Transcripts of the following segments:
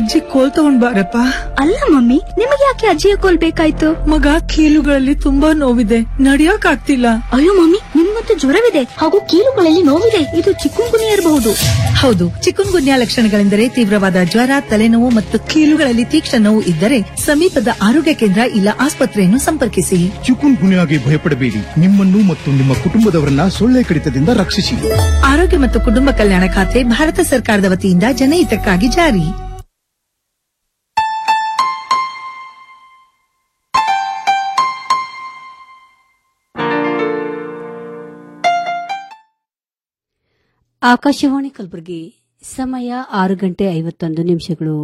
ಅಜ್ಜಿ ಕೋಲ್ ತಗೊಂಡ್ ಬಾರಪ್ಪ ಅಲ್ಲ ಮಮ್ಮಿ ನಿಮಗೆ ಯಾಕೆ ಅಜ್ಜಿಯ ಕೋಲ್ ಬೇಕಾಯ್ತು ಮಗ ಕೀಲುಗಳಲ್ಲಿ ತುಂಬಾ ನೋವಿದೆ ನಡಿಯಕ್ ಆಗ್ತಿಲ್ಲ ಅಯ್ಯೋ ಮಮ್ಮಿ ನಿಮ್ಗಂತೂ ಜ್ವರವಿದೆ ಹಾಗೂ ಕೀಲುಗಳಲ್ಲಿ ನೋವಿದೆ ಇದು ಚಿಕ್ಕುಂಗುನಿ ಇರಬಹುದು ಹೌದು ಚಿಕುನ್ ಗುನ್ಯಾ ಲಕ್ಷಣಗಳೆಂದರೆ ತೀವ್ರವಾದ ಜ್ವರ ತಲೆನೋವು ಮತ್ತು ಕೀಲುಗಳಲ್ಲಿ ತೀಕ್ಷ್ಣ ನೋವು ಇದ್ದರೆ ಸಮೀಪದ ಆರೋಗ್ಯ ಕೇಂದ್ರ ಇಲ್ಲ ಆಸ್ಪತ್ರೆಯನ್ನು ಸಂಪರ್ಕಿಸಿ ಚಿಕುನ್ ಗುನ್ಯಾಗೆ ಭಯಪಡಬೇಡಿ ನಿಮ್ಮನ್ನು ಮತ್ತು ನಿಮ್ಮ ಕುಟುಂಬದವರನ್ನ ಸೊಳ್ಳೆ ಕಡಿತದಿಂದ ರಕ್ಷಿಸಿ ಆರೋಗ್ಯ ಮತ್ತು ಕುಟುಂಬ ಕಲ್ಯಾಣ ಖಾತೆ ಭಾರತ ಸರ್ಕಾರದ ವತಿಯಿಂದ ಜನಹಿತಕ್ಕಾಗಿ ಜಾರಿ ಆಕಾಶವಾಣಿ ಕಲಬುರಗಿ ಸಮಯ ಆರು ಗಂಟೆ ಐವತ್ತೊಂದು ನಿಮಿಷಗಳು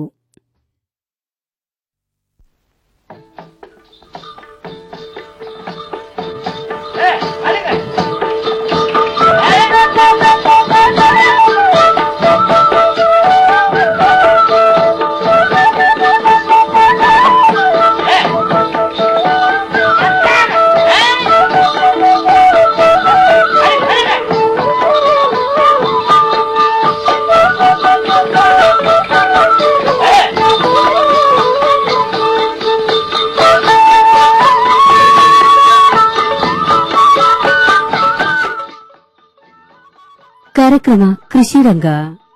ಕಾರ್ಯಕ್ರಮ ಕೃಷಿ ರಂಗ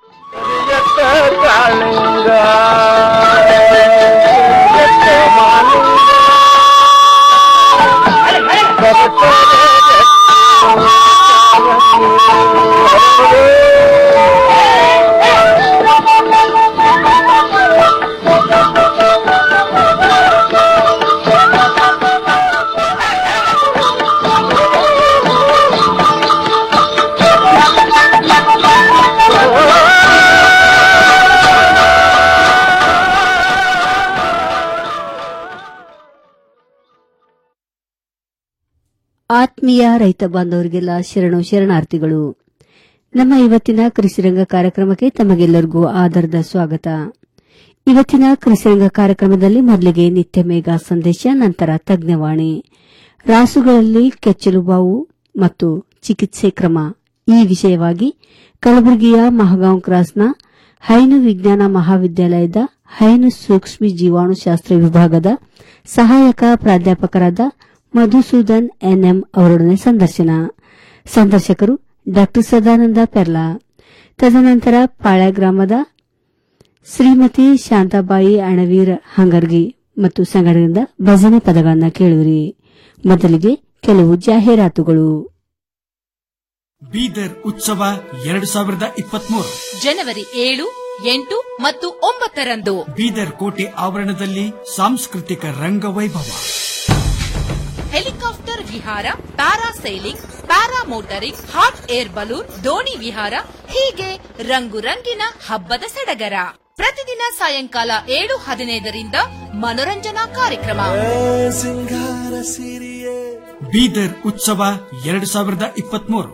ಆತ್ಮೀಯ ರೈತ ಬಾಂಧವರಿಗೆಲ್ಲ ಶರಣು ಶರಣಾರ್ಥಿಗಳು ನಮ್ಮ ಇವತ್ತಿನ ಕೃಷಿರಂಗ ಕಾರ್ಯಕ್ರಮಕ್ಕೆ ತಮಗೆಲ್ಲರಿಗೂ ಆಧಾರದ ಸ್ವಾಗತ ಇವತ್ತಿನ ಕೃಷಿರಂಗ ಕಾರ್ಯಕ್ರಮದಲ್ಲಿ ಮೊದಲಿಗೆ ನಿತ್ಯ ಮೇಘ ಸಂದೇಶ ನಂತರ ತಜ್ಞವಾಣಿ ರಾಸುಗಳಲ್ಲಿ ಕೆಚ್ಚಲು ಬಾವು ಮತ್ತು ಚಿಕಿತ್ಸೆ ಕ್ರಮ ಈ ವಿಷಯವಾಗಿ ಕಲಬುರಗಿಯ ಮಹಗಾಂವ್ ಕ್ರಾಸ್ನ ಹೈನು ವಿಜ್ಞಾನ ಮಹಾವಿದ್ಯಾಲಯದ ಹೈನು ಸೂಕ್ಷ್ಮ ಜೀವಾಣುಶಾಸ್ತ್ರ ವಿಭಾಗದ ಸಹಾಯಕ ಪ್ರಾಧ್ಯಾಪಕರಾದ ಮಧುಸೂದನ್ ಎನ್ಎಂ ಅವರೊಡನೆ ಸಂದರ್ಶನ ಸಂದರ್ಶಕರು ಡಾ ಸದಾನಂದ ಪೆರ್ಲಾ ತದನಂತರ ಪಾಳ್ಯ ಗ್ರಾಮದ ಶ್ರೀಮತಿ ಶಾಂತಾಬಾಯಿ ಅಣವೀರ್ ಹಂಗರ್ಗಿ ಮತ್ತು ಸಂಘಟನೆಯಿಂದ ಭಜನೆ ಪದಗಳನ್ನು ಕೇಳುವಿರಿ ಮೊದಲಿಗೆ ಕೆಲವು ಜಾಹೀರಾತುಗಳು ಬೀದರ್ ಉತ್ಸವ ಎರಡು ಸಾವಿರದ ಇಪ್ಪತ್ಮೂರು ಜನವರಿ ಏಳು ಎಂಟು ಮತ್ತು ಒಂಬತ್ತರಂದು ಬೀದರ್ ಕೋಟೆ ಆವರಣದಲ್ಲಿ ಸಾಂಸ್ಕೃತಿಕ ರಂಗವೈಭವ ಹೆಲಿಕಾಪ್ಟರ್ ವಿಹಾರ parasailing paramotoring hot air balloon ದೋಣಿ ವಿಹಾರ ಹೀಗೆ ರಂಗು ರಂಗಿನ ಹಬ್ಬದ ಸಡಗರ ಪ್ರತಿದಿನ ಸಾಯಂಕಾಲ ಏಳು ಹದಿನೈದರಿಂದ ಮನೋರಂಜನಾ ಕಾರ್ಯಕ್ರಮ ಬೀದರ್ ಉತ್ಸವ ಎರಡು ಸಾವಿರದ ಇಪ್ಪತ್ಮೂರು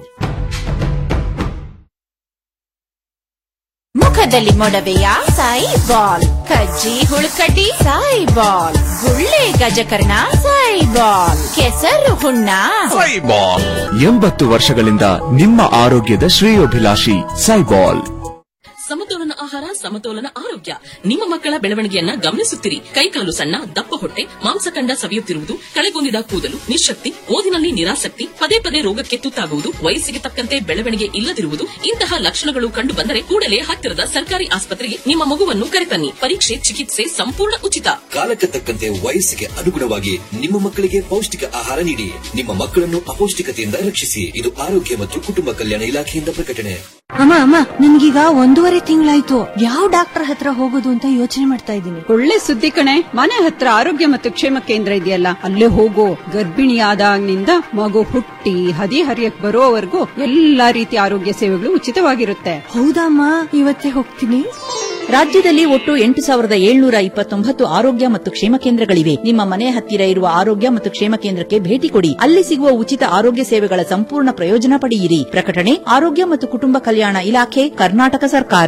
ಮುಖದಲ್ಲಿ ಮೊಡವೆಯ ಸಾಯಿ ಬಾಲ್ ಕಜ್ಜಿ ಹುಳುಕಡ್ಡಿ ಸಾಯಿ ಬಾಲ್ ಗುಳ್ಳೆ ಗಜಕರ್ಣ ಸಾಯಿ ಬಾಲ್ ಕೆಸರು ಹುಣ್ಣ ಎಂಬತ್ತು ವರ್ಷಗಳಿಂದ ನಿಮ್ಮ ಆರೋಗ್ಯದ ಶ್ರೇಯೋಭಿಲಾಷಿ ಸೈಬಾಲ್ ಸಮತೋಲನ ಆಹಾರ ಸಮತೋಲನ ಆರೋಗ್ಯ ನಿಮ್ಮ ಮಕ್ಕಳ ಬೆಳವಣಿಗೆಯನ್ನ ಗಮನಿಸುತ್ತಿರಿ ಕೈಕಾಲು ಸಣ್ಣ ದಪ್ಪ ಹೊಟ್ಟೆ ಮಾಂಸಖಂಡ ಸವಿಯುತ್ತಿರುವುದು ಕಳೆಗೊಂದಿದ ಕೂದಲು ನಿಶಕ್ತಿ ಓದಿನಲ್ಲಿ ನಿರಾಸಕ್ತಿ ಪದೇ ಪದೇ ರೋಗಕ್ಕೆ ತುತ್ತಾಗುವುದು ವಯಸ್ಸಿಗೆ ತಕ್ಕಂತೆ ಬೆಳವಣಿಗೆ ಇಲ್ಲದಿರುವುದು ಇಂತಹ ಲಕ್ಷಣಗಳು ಕಂಡು ಬಂದರೆ ಕೂಡಲೇ ಹತ್ತಿರದ ಸರ್ಕಾರಿ ಆಸ್ಪತ್ರೆಗೆ ನಿಮ್ಮ ಮಗುವನ್ನು ಕರೆತನ್ನಿ ಪರೀಕ್ಷೆ ಚಿಕಿತ್ಸೆ ಸಂಪೂರ್ಣ ಉಚಿತ ಕಾಲಕ್ಕೆ ತಕ್ಕಂತೆ ವಯಸ್ಸಿಗೆ ಅನುಗುಣವಾಗಿ ನಿಮ್ಮ ಮಕ್ಕಳಿಗೆ ಪೌಷ್ಟಿಕ ಆಹಾರ ನೀಡಿ ನಿಮ್ಮ ಮಕ್ಕಳನ್ನು ಅಪೌಷ್ಟಿಕತೆಯಿಂದ ರಕ್ಷಿಸಿ ಇದು ಆರೋಗ್ಯ ಮತ್ತು ಕುಟುಂಬ ಕಲ್ಯಾಣ ಇಲಾಖೆಯಿಂದ ಪ್ರಕಟಣೆ ಅಮ್ಮ ಅಮ್ಮ ನನ್ಗೀಗ ಒಂದೂವರೆ ತಿಂಗಳಾಯ್ತು ಯಾವ ಡಾಕ್ಟರ್ ಹತ್ರ ಹೋಗೋದು ಅಂತ ಯೋಚನೆ ಮಾಡ್ತಾ ಇದ್ದೀನಿ ಒಳ್ಳೆ ಸುದ್ದಿ ಕಣೆ ಮನೆ ಹತ್ರ ಆರೋಗ್ಯ ಮತ್ತು ಕ್ಷೇಮ ಕೇಂದ್ರ ಇದೆಯಲ್ಲ ಅಲ್ಲೇ ಹೋಗೋ ಗರ್ಭಿಣಿಯಾದಾಗಿನಿಂದ ಮಗು ಹುಟ್ಟಿ ಹದಿ ಹರಿಯಕ್ ಬರೋವರೆಗೂ ಎಲ್ಲಾ ರೀತಿಯ ಆರೋಗ್ಯ ಸೇವೆಗಳು ಉಚಿತವಾಗಿರುತ್ತೆ ಹೌದಮ್ಮ ಇವತ್ತೇ ಹೋಗ್ತೀನಿ ರಾಜ್ಯದಲ್ಲಿ ಒಟ್ಟು ಎಂಟು ಸಾವಿರದ ಏಳ್ನೂರ ಇಪ್ಪತ್ತೊಂಬತ್ತು ಆರೋಗ್ಯ ಮತ್ತು ಕ್ಷೇಮ ಕೇಂದ್ರಗಳಿವೆ ನಿಮ್ಮ ಮನೆ ಹತ್ತಿರ ಇರುವ ಆರೋಗ್ಯ ಮತ್ತು ಕ್ಷೇಮ ಕೇಂದ್ರಕ್ಕೆ ಭೇಟಿ ಕೊಡಿ ಅಲ್ಲಿ ಸಿಗುವ ಉಚಿತ ಆರೋಗ್ಯ ಸೇವೆಗಳ ಸಂಪೂರ್ಣ ಪ್ರಯೋಜನ ಪಡೆಯಿರಿ ಪ್ರಕಟಣೆ ಆರೋಗ್ಯ ಮತ್ತು ಕುಟುಂಬ ಕಲ್ಯಾಣ ಇಲಾಖೆ ಕರ್ನಾಟಕ ಸರ್ಕಾರ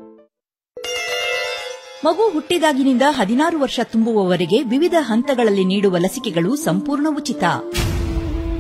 ಮಗು ಹುಟ್ಟಿದಾಗಿನಿಂದ ಹದಿನಾರು ವರ್ಷ ತುಂಬುವವರೆಗೆ ವಿವಿಧ ಹಂತಗಳಲ್ಲಿ ನೀಡುವ ಲಸಿಕೆಗಳು ಸಂಪೂರ್ಣ ಉಚಿತ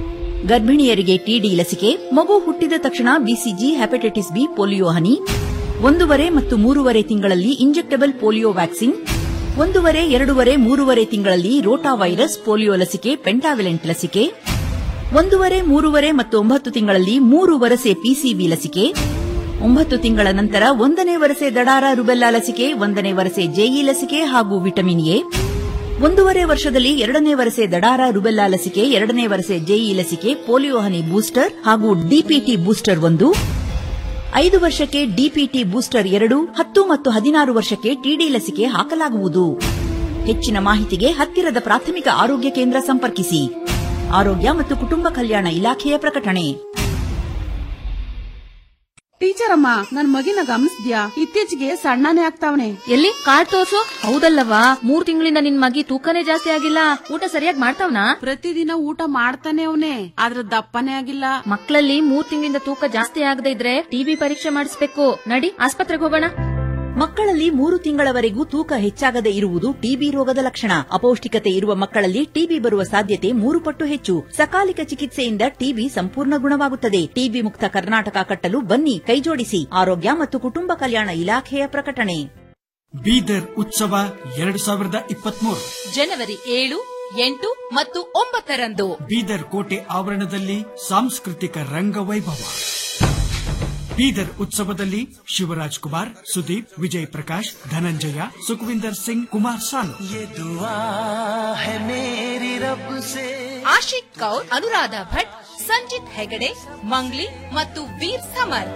ಗರ್ಭಿಣಿಯರಿಗೆ ಟಿಡಿ ಲಸಿಕೆ ಮಗು ಹುಟ್ಟಿದ ತಕ್ಷಣ ಬಿಸಿಜಿ ಹೆಪಟೈಟಿಸ್ ಬಿ ಪೋಲಿಯೋ ಹನಿ ಒಂದೂವರೆ ಮತ್ತು ಮೂರುವರೆ ತಿಂಗಳಲ್ಲಿ ಇಂಜೆಕ್ಟಬಲ್ ಪೋಲಿಯೋ ವ್ಯಾಕ್ಸಿನ್ ಒಂದೂವರೆ ಎರಡೂವರೆ ಮೂರುವರೆ ತಿಂಗಳಲ್ಲಿ ರೋಟಾ ವೈರಸ್ ಪೋಲಿಯೋ ಲಸಿಕೆ ಪೆಂಟಾವಿಲೆಂಟ್ ಲಸಿಕೆ ಒಂದೂವರೆ ಮೂರುವರೆ ಮತ್ತು ಒಂಬತ್ತು ತಿಂಗಳಲ್ಲಿ ಮೂರು ವರಸೆ ಪಿಸಿಬಿ ಲಸಿಕೆ ಒಂಬತ್ತು ತಿಂಗಳ ನಂತರ ಒಂದನೇ ವರಸೆ ದಡಾರ ರುಬೆಲ್ಲಾ ಲಸಿಕೆ ಒಂದನೇ ವರಸೆ ಜೆಇ ಲಸಿಕೆ ಹಾಗೂ ವಿಟಮಿನ್ ಎ ಒಂದೂವರೆ ವರ್ಷದಲ್ಲಿ ಎರಡನೇ ವರಸೆ ದಡಾರ ರುಬೆಲ್ಲಾ ಲಸಿಕೆ ಎರಡನೇ ವರಸೆ ಜೆಇ ಲಸಿಕೆ ಪೋಲಿಯೋ ಹನಿ ಬೂಸ್ಟರ್ ಹಾಗೂ ಡಿಪಿಟಿ ಬೂಸ್ಟರ್ ಒಂದು ಐದು ವರ್ಷಕ್ಕೆ ಡಿಪಿಟಿ ಬೂಸ್ಟರ್ ಎರಡು ಹತ್ತು ಮತ್ತು ಹದಿನಾರು ವರ್ಷಕ್ಕೆ ಟಿಡಿ ಲಸಿಕೆ ಹಾಕಲಾಗುವುದು ಹೆಚ್ಚಿನ ಮಾಹಿತಿಗೆ ಹತ್ತಿರದ ಪ್ರಾಥಮಿಕ ಆರೋಗ್ಯ ಕೇಂದ್ರ ಸಂಪರ್ಕಿಸಿ ಆರೋಗ್ಯ ಮತ್ತು ಕುಟುಂಬ ಕಲ್ಯಾಣ ಇಲಾಖೆಯ ಪ್ರಕಟಣೆ ಟೀಚರ್ ಅಮ್ಮ ನನ್ ಮಗಿನ ಗಮನಿಸ್ದ್ಯಾ ಇತ್ತೀಚೆಗೆ ಸಣ್ಣನೇ ಆಗ್ತಾವನೆ ಎಲ್ಲಿ ಕಾರ್ಡ್ ತೋರ್ಸು ಹೌದಲ್ಲವಾ ಮೂರ್ ತಿಂಗಳಿಂದ ನಿನ್ ಮಗಿ ತೂಕನೇ ಜಾಸ್ತಿ ಆಗಿಲ್ಲ ಊಟ ಸರಿಯಾಗಿ ಮಾಡ್ತಾವ್ನಾ ಪ್ರತಿದಿನ ಊಟ ಮಾಡ್ತಾನೆ ಅವನೇ ಆದ್ರ ದಪ್ಪನೇ ಆಗಿಲ್ಲ ಮಕ್ಕಳಲ್ಲಿ ಮೂರ್ ತಿಂಗಳಿಂದ ತೂಕ ಜಾಸ್ತಿ ಆಗದೆ ಇದ್ರೆ ಟಿಬಿ ಪರೀಕ್ಷೆ ಮಾಡಿಸ್ಬೇಕು ನಡಿ ಆಸ್ಪತ್ರೆಗೆ ಹೋಗೋಣ ಮಕ್ಕಳಲ್ಲಿ ಮೂರು ತಿಂಗಳವರೆಗೂ ತೂಕ ಹೆಚ್ಚಾಗದೆ ಇರುವುದು ಟಿಬಿ ರೋಗದ ಲಕ್ಷಣ ಅಪೌಷ್ಟಿಕತೆ ಇರುವ ಮಕ್ಕಳಲ್ಲಿ ಟಿಬಿ ಬರುವ ಸಾಧ್ಯತೆ ಮೂರು ಪಟ್ಟು ಹೆಚ್ಚು ಸಕಾಲಿಕ ಚಿಕಿತ್ಸೆಯಿಂದ ಟಿಬಿ ಸಂಪೂರ್ಣ ಗುಣವಾಗುತ್ತದೆ ಟಿಬಿ ಮುಕ್ತ ಕರ್ನಾಟಕ ಕಟ್ಟಲು ಬನ್ನಿ ಕೈಜೋಡಿಸಿ ಆರೋಗ್ಯ ಮತ್ತು ಕುಟುಂಬ ಕಲ್ಯಾಣ ಇಲಾಖೆಯ ಪ್ರಕಟಣೆ ಬೀದರ್ ಉತ್ಸವ ಎರಡು ಸಾವಿರದ ಇಪ್ಪತ್ಮೂರು ಜನವರಿ ಏಳು ಎಂಟು ಮತ್ತು ಒಂಬತ್ತರಂದು ಬೀದರ್ ಕೋಟೆ ಆವರಣದಲ್ಲಿ ಸಾಂಸ್ಕೃತಿಕ ರಂಗವೈಭವ ಬೀದರ್ ಉತ್ಸವದಲ್ಲಿ ಶಿವರಾಜ್ ಕುಮಾರ್ ಸುದೀಪ್ ವಿಜಯ್ ಪ್ರಕಾಶ್ ಧನಂಜಯ ಸುಖವಿಂದರ್ ಸಿಂಗ್ ಕುಮಾರ್ ಸಾನು ಆಶಿಕ್ ಕೌರ್ ಅನುರಾಧ ಭಟ್ ಸಂಜಿತ್ ಹೆಗಡೆ ಮಂಗ್ಲಿ ಮತ್ತು ವೀರ್ ಸಮರ್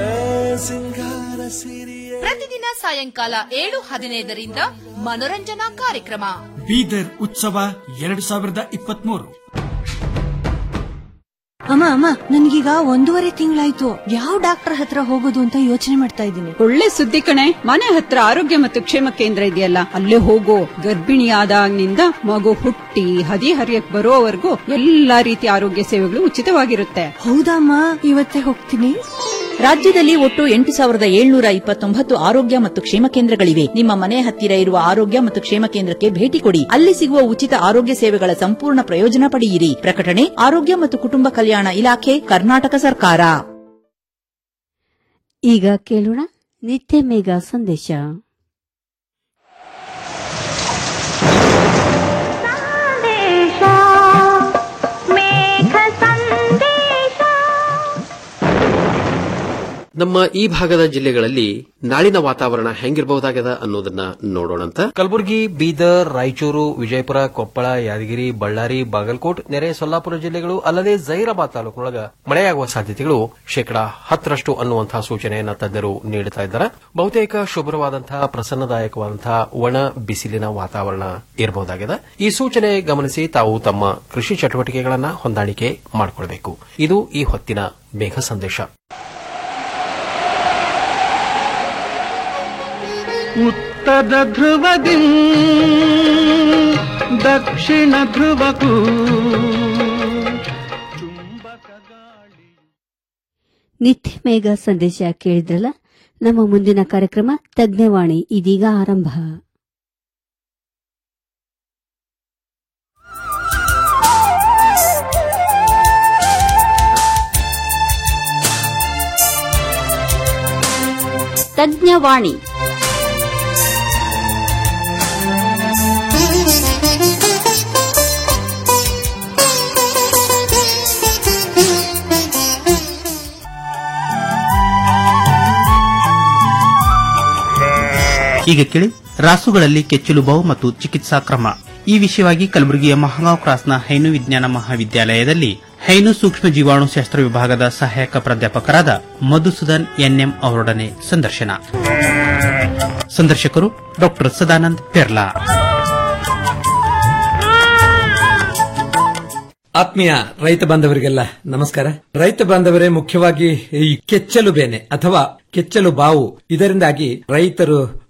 ಪ್ರತಿದಿನ ಸಾಯಂಕಾಲ ಏಳು ಹದಿನೈದರಿಂದ ಮನೋರಂಜನಾ ಕಾರ್ಯಕ್ರಮ ಬೀದರ್ ಉತ್ಸವ ಎರಡು ಸಾವಿರದ ಇಪ್ಪತ್ಮೂರು ಅಮ್ಮ ಅಮ್ಮ ನನ್ಗೀಗ ಒಂದೂವರೆ ತಿಂಗಳಾಯ್ತು ಯಾವ ಡಾಕ್ಟರ್ ಹತ್ರ ಹೋಗೋದು ಅಂತ ಯೋಚನೆ ಮಾಡ್ತಾ ಇದ್ದೀನಿ ಒಳ್ಳೆ ಸುದ್ದಿ ಕಣೆ ಮನೆ ಹತ್ರ ಆರೋಗ್ಯ ಮತ್ತು ಕ್ಷೇಮ ಕೇಂದ್ರ ಇದೆಯಲ್ಲ ಅಲ್ಲೇ ಹೋಗೋ ಗರ್ಭಿಣಿಯಾದಾಗಿನಿಂದ ಮಗು ಹುಟ್ಟಿ ಹದಿ ಹರಿಯಕ್ ಬರೋವರೆಗೂ ಎಲ್ಲಾ ರೀತಿಯ ಆರೋಗ್ಯ ಸೇವೆಗಳು ಉಚಿತವಾಗಿರುತ್ತೆ ಹೌದಮ್ಮ ಇವತ್ತೇ ಹೋಗ್ತೀನಿ ರಾಜ್ಯದಲ್ಲಿ ಒಟ್ಟು ಎಂಟು ಸಾವಿರದ ಏಳ್ನೂರ ಇಪ್ಪತ್ತೊಂಬತ್ತು ಆರೋಗ್ಯ ಮತ್ತು ಕ್ಷೇಮ ಕೇಂದ್ರಗಳಿವೆ ನಿಮ್ಮ ಮನೆ ಹತ್ತಿರ ಇರುವ ಆರೋಗ್ಯ ಮತ್ತು ಕ್ಷೇಮ ಕೇಂದ್ರಕ್ಕೆ ಭೇಟಿ ಕೊಡಿ ಅಲ್ಲಿ ಸಿಗುವ ಉಚಿತ ಆರೋಗ್ಯ ಸೇವೆಗಳ ಸಂಪೂರ್ಣ ಪ್ರಯೋಜನ ಪಡೆಯಿರಿ ಪ್ರಕಟಣೆ ಆರೋಗ್ಯ ಮತ್ತು ಕುಟುಂಬ ಕಲ್ಯಾಣ ಇಲಾಖೆ ಕರ್ನಾಟಕ ಸರ್ಕಾರ ಈಗ ಕೇಳೋಣ ನಿತ್ಯ ಮೇಘ ಸಂದೇಶ ನಮ್ಮ ಈ ಭಾಗದ ಜಿಲ್ಲೆಗಳಲ್ಲಿ ನಾಳಿನ ವಾತಾವರಣ ಹೆಂಗಿರಬಹುದಾಗದ ಅನ್ನೋದನ್ನ ನೋಡೋಣಂತ ಕಲಬುರಗಿ ಬೀದರ್ ರಾಯಚೂರು ವಿಜಯಪುರ ಕೊಪ್ಪಳ ಯಾದಗಿರಿ ಬಳ್ಳಾರಿ ಬಾಗಲಕೋಟ್ ನೆರೆ ಸೊಲ್ಲಾಪುರ ಜಿಲ್ಲೆಗಳು ಅಲ್ಲದೆ ಜೈರಾಬಾದ್ ತಾಲೂಕಿನೊಳಗ ಮಳೆಯಾಗುವ ಸಾಧ್ಯತೆಗಳು ಶೇಕಡಾ ಹತ್ತರಷ್ಟು ಅನ್ನುವಂತಹ ಸೂಚನೆಯನ್ನ ತಜ್ಞರು ನೀಡುತ್ತಾ ಇದ್ದಾರೆ ಬಹುತೇಕ ಶುಭ್ರವಾದಂತಹ ಪ್ರಸನ್ನದಾಯಕವಾದಂತಹ ಒಣ ಬಿಸಿಲಿನ ವಾತಾವರಣ ಇರಬಹುದಾಗಿದೆ ಈ ಸೂಚನೆ ಗಮನಿಸಿ ತಾವು ತಮ್ಮ ಕೃಷಿ ಚಟುವಟಿಕೆಗಳನ್ನ ಹೊಂದಾಣಿಕೆ ಮಾಡಿಕೊಳ್ಬೇಕು ಇದು ಈ ಹೊತ್ತಿನ ಮೇಘ ಸಂದೇಶ ಉತ್ತರ ಧ್ರುವದಿ ದಕ್ಷಿಣ ಧ್ರುವಕ್ಕೂ ನಿತ್ಯ ಮೇಘ ಸಂದೇಶ ಕೇಳಿದ್ರಲ್ಲ ನಮ್ಮ ಮುಂದಿನ ಕಾರ್ಯಕ್ರಮ ತಜ್ಞವಾಣಿ ಇದೀಗ ಆರಂಭ ತಜ್ಞವಾಣಿ ಈಗ ಕೇಳಿ ರಾಸುಗಳಲ್ಲಿ ಕೆಚ್ಚಲು ಬಹು ಮತ್ತು ಚಿಕಿತ್ಸಾ ಕ್ರಮ ಈ ವಿಷಯವಾಗಿ ಕಲಬುರಗಿಯ ಮಹಾಗಾಂವ್ ಕ್ರಾಸ್ನ ಹೈನು ವಿಜ್ಞಾನ ಮಹಾವಿದ್ಯಾಲಯದಲ್ಲಿ ಹೈನು ಸೂಕ್ಷ್ಮ ಜೀವಾಣು ಶಾಸ್ತ್ರ ವಿಭಾಗದ ಸಹಾಯಕ ಪ್ರಾಧ್ಯಾಪಕರಾದ ಮಧುಸೂದನ್ ಎನ್ಎಂ ಅವರೊಡನೆ ಸಂದರ್ಶನ ಸಂದರ್ಶಕರು ಡಾಕ್ಟರ್ ಸದಾನಂದ್ ಪೆರ್ಲಾ ಆತ್ಮೀಯ ರೈತ ಬಾಂಧವರಿಗೆಲ್ಲ ನಮಸ್ಕಾರ ರೈತ ಬಾಂಧವರೇ ಮುಖ್ಯವಾಗಿ ಈ ಕೆಚ್ಚಲು ಬೇನೆ ಅಥವಾ ಕೆಚ್ಚಲು ಬಾವು ಇದರಿಂದಾಗಿ ರೈತರು